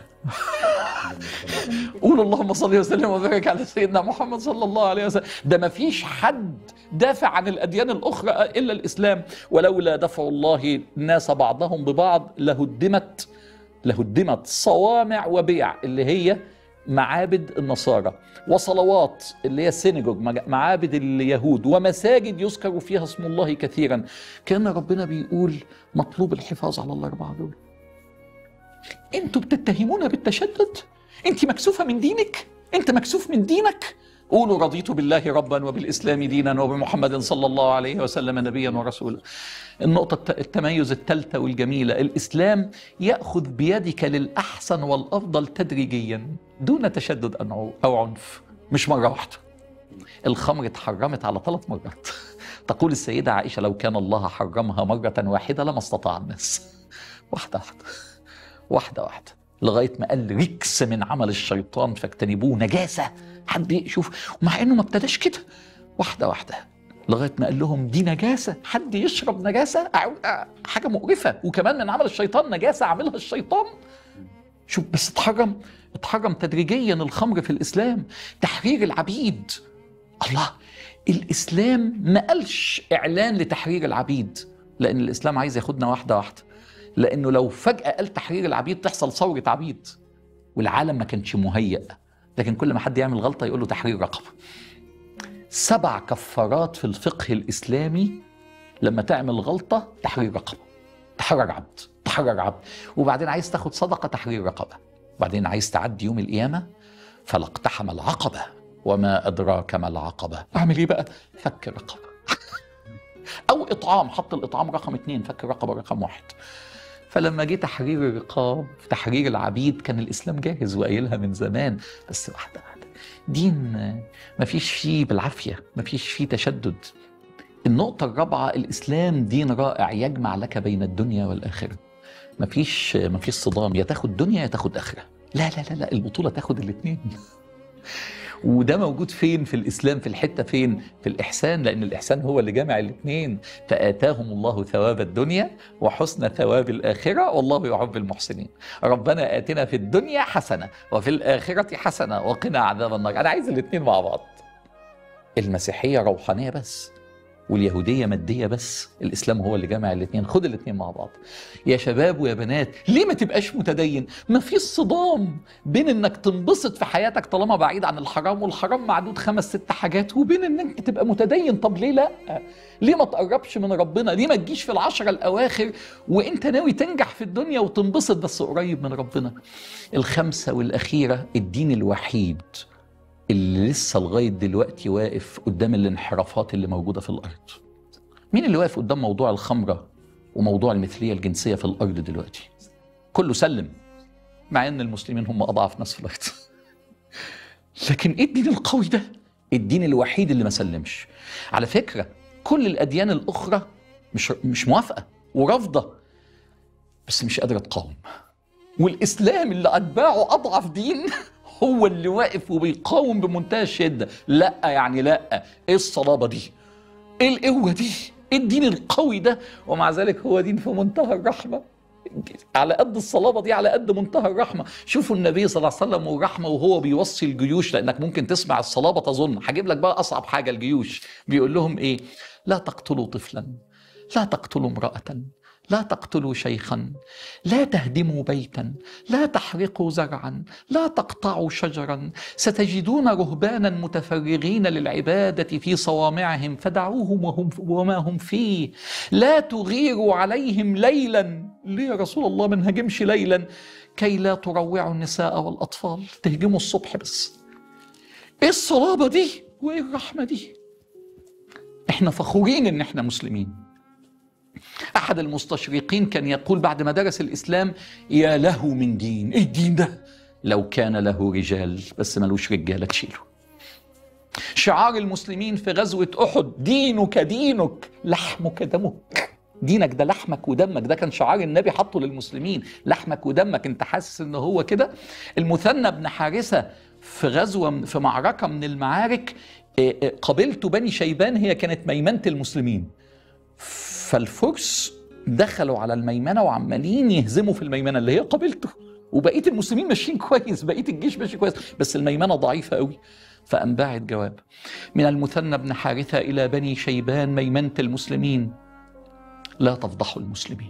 قولوا اللهم صل وسلم وبارك على سيدنا محمد صلى الله عليه وسلم ده ما فيش حد دافع عن الاديان الاخرى الا الاسلام ولولا دفع الله الناس بعضهم ببعض لهدمت لهدمت صوامع وبيع اللي هي معابد النصارى وصلوات اللي هي السينجوج معابد اليهود ومساجد يذكر فيها اسم الله كثيرا كان ربنا بيقول مطلوب الحفاظ على الأربعة دول انتوا بتتهمونا بالتشدد انت مكسوفة من دينك انت مكسوف من دينك قولوا رضيت بالله ربا وبالإسلام دينا وبمحمد صلى الله عليه وسلم نبيا ورسولا النقطة التميز الثالثة والجميلة الإسلام يأخذ بيدك للأحسن والأفضل تدريجيا دون تشدد أو عنف مش مرة واحدة الخمر اتحرمت على ثلاث مرات تقول السيدة عائشة لو كان الله حرمها مرة واحدة لما استطاع الناس واحدة واحدة واحدة واحدة لغاية ما قال ركس من عمل الشيطان فاجتنبوه نجاسة حد يشوف ومع انه ما ابتداش كده واحدة واحدة لغاية ما قال لهم دي نجاسة حد يشرب نجاسة حاجة مقرفة وكمان من عمل الشيطان نجاسة عملها الشيطان شوف بس اتحرم اتحرم تدريجيا الخمر في الإسلام تحرير العبيد الله الإسلام ما قالش إعلان لتحرير العبيد لأن الإسلام عايز ياخدنا واحدة واحدة لأنه لو فجأة قال تحرير العبيد تحصل ثورة عبيد والعالم ما كانش مهيأ لكن كل ما حد يعمل غلطة يقول له تحرير رقبة سبع كفارات في الفقه الإسلامي لما تعمل غلطة تحرير رقبة تحرر عبد تحرر عبد وبعدين عايز تاخد صدقة تحرير رقبة وبعدين عايز تعدي يوم القيامة فلا اقتحم العقبة وما أدراك ما العقبة أعمل إيه بقى فك رقبة أو إطعام حط الإطعام رقم اتنين فك رقبة رقم واحد فلما جه تحرير الرقاب تحرير العبيد كان الإسلام جاهز وقايلها من زمان بس واحدة واحدة دين ما فيش فيه بالعافية ما فيش فيه تشدد النقطة الرابعة الإسلام دين رائع يجمع لك بين الدنيا والآخرة مفيش مفيش صدام يا تاخد دنيا يا تاخد آخرة لا لا لا لا البطولة تاخد الاتنين وده موجود فين في الإسلام في الحتة فين في الإحسان لأن الإحسان هو اللي جامع الاتنين فآتاهم الله ثواب الدنيا وحسن ثواب الآخرة والله يحب المحسنين ربنا آتنا في الدنيا حسنة وفي الآخرة حسنة وقنا عذاب النار أنا عايز الاتنين مع بعض المسيحية روحانية بس واليهودية مادية بس الإسلام هو اللي جمع الاثنين خد الاثنين مع بعض يا شباب ويا بنات ليه ما تبقاش متدين ما في صدام بين انك تنبسط في حياتك طالما بعيد عن الحرام والحرام معدود خمس ست حاجات وبين انك تبقى متدين طب ليه لا ليه ما تقربش من ربنا ليه ما تجيش في العشرة الأواخر وانت ناوي تنجح في الدنيا وتنبسط بس قريب من ربنا الخمسة والأخيرة الدين الوحيد اللي لسه لغايه دلوقتي واقف قدام الانحرافات اللي موجوده في الارض. مين اللي واقف قدام موضوع الخمره وموضوع المثليه الجنسيه في الارض دلوقتي؟ كله سلم مع ان المسلمين هم اضعف ناس في الارض. لكن ايه الدين القوي ده؟ الدين الوحيد اللي ما سلمش. على فكره كل الاديان الاخرى مش مش موافقه ورافضه بس مش قادره تقاوم. والاسلام اللي اتباعه اضعف دين هو اللي واقف وبيقاوم بمنتهى الشده لا يعني لا ايه الصلابه دي ايه القوه دي ايه الدين القوي ده ومع ذلك هو دين في منتهى الرحمه على قد الصلابه دي على قد منتهى الرحمه شوفوا النبي صلى الله عليه وسلم والرحمه وهو بيوصي الجيوش لانك ممكن تسمع الصلابه تظن هجيب لك بقى اصعب حاجه الجيوش بيقول لهم ايه لا تقتلوا طفلا لا تقتلوا امراه لا تقتلوا شيخا لا تهدموا بيتا لا تحرقوا زرعا لا تقطعوا شجرا ستجدون رهبانا متفرغين للعباده في صوامعهم فدعوهم وهم وما هم فيه لا تغيروا عليهم ليلا ليه يا رسول الله ما نهاجمش ليلا كي لا تروعوا النساء والاطفال تهجموا الصبح بس ايه الصلابه دي وايه الرحمه دي احنا فخورين ان احنا مسلمين احد المستشرقين كان يقول بعد ما درس الاسلام يا له من دين ايه الدين ده لو كان له رجال بس ملوش رجاله تشيله شعار المسلمين في غزوه احد دينك دينك لحمك دمك دينك ده لحمك ودمك ده كان شعار النبي حطه للمسلمين لحمك ودمك انت حاسس ان هو كده المثنى بن حارثه في غزوه في معركه من المعارك قبيلته بني شيبان هي كانت ميمنه المسلمين فالفرس دخلوا على الميمنه وعمالين يهزموا في الميمنه اللي هي قبيلته وبقيه المسلمين ماشيين كويس بقيه الجيش ماشي كويس بس الميمنه ضعيفه قوي فانبعت جواب من المثنى بن حارثه الى بني شيبان ميمنه المسلمين لا تفضحوا المسلمين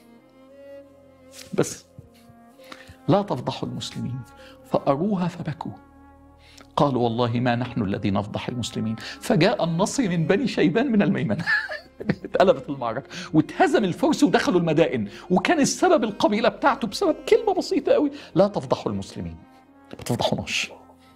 بس لا تفضحوا المسلمين فاروها فبكوا قالوا والله ما نحن الذي نفضح المسلمين فجاء النصر من بني شيبان من الميمنه اتقلبت المعركه واتهزم الفرس ودخلوا المدائن وكان السبب القبيله بتاعته بسبب كلمه بسيطه قوي لا تفضحوا المسلمين ما تفضحوناش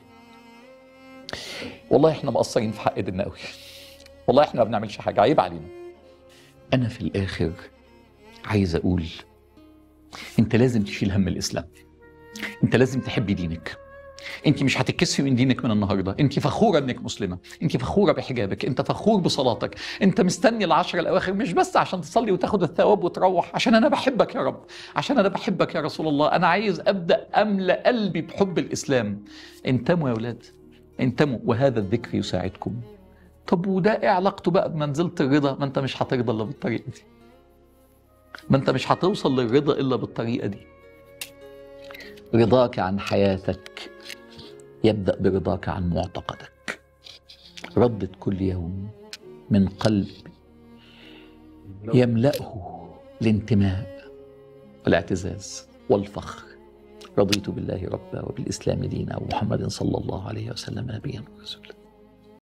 والله احنا مقصرين في حق ديننا قوي والله احنا ما بنعملش حاجه عيب علينا انا في الاخر عايز اقول انت لازم تشيل هم الاسلام انت لازم تحبي دينك انت مش هتتكسفي من دينك من النهارده انت فخوره انك مسلمه انت فخوره بحجابك انت فخور بصلاتك انت مستني العشر الاواخر مش بس عشان تصلي وتاخد الثواب وتروح عشان انا بحبك يا رب عشان انا بحبك يا رسول الله انا عايز ابدا املا قلبي بحب الاسلام انتموا يا اولاد انتموا وهذا الذكر يساعدكم طب وده ايه علاقته بقى بمنزله الرضا ما انت مش هترضى الا بالطريقه دي ما انت مش هتوصل للرضا الا بالطريقه دي رضاك عن حياتك يبدا برضاك عن معتقدك ردد كل يوم من قلب يملاه الانتماء والاعتزاز والفخر رضيت بالله ربا وبالاسلام دينا ومحمد صلى الله عليه وسلم نبيا ورسولا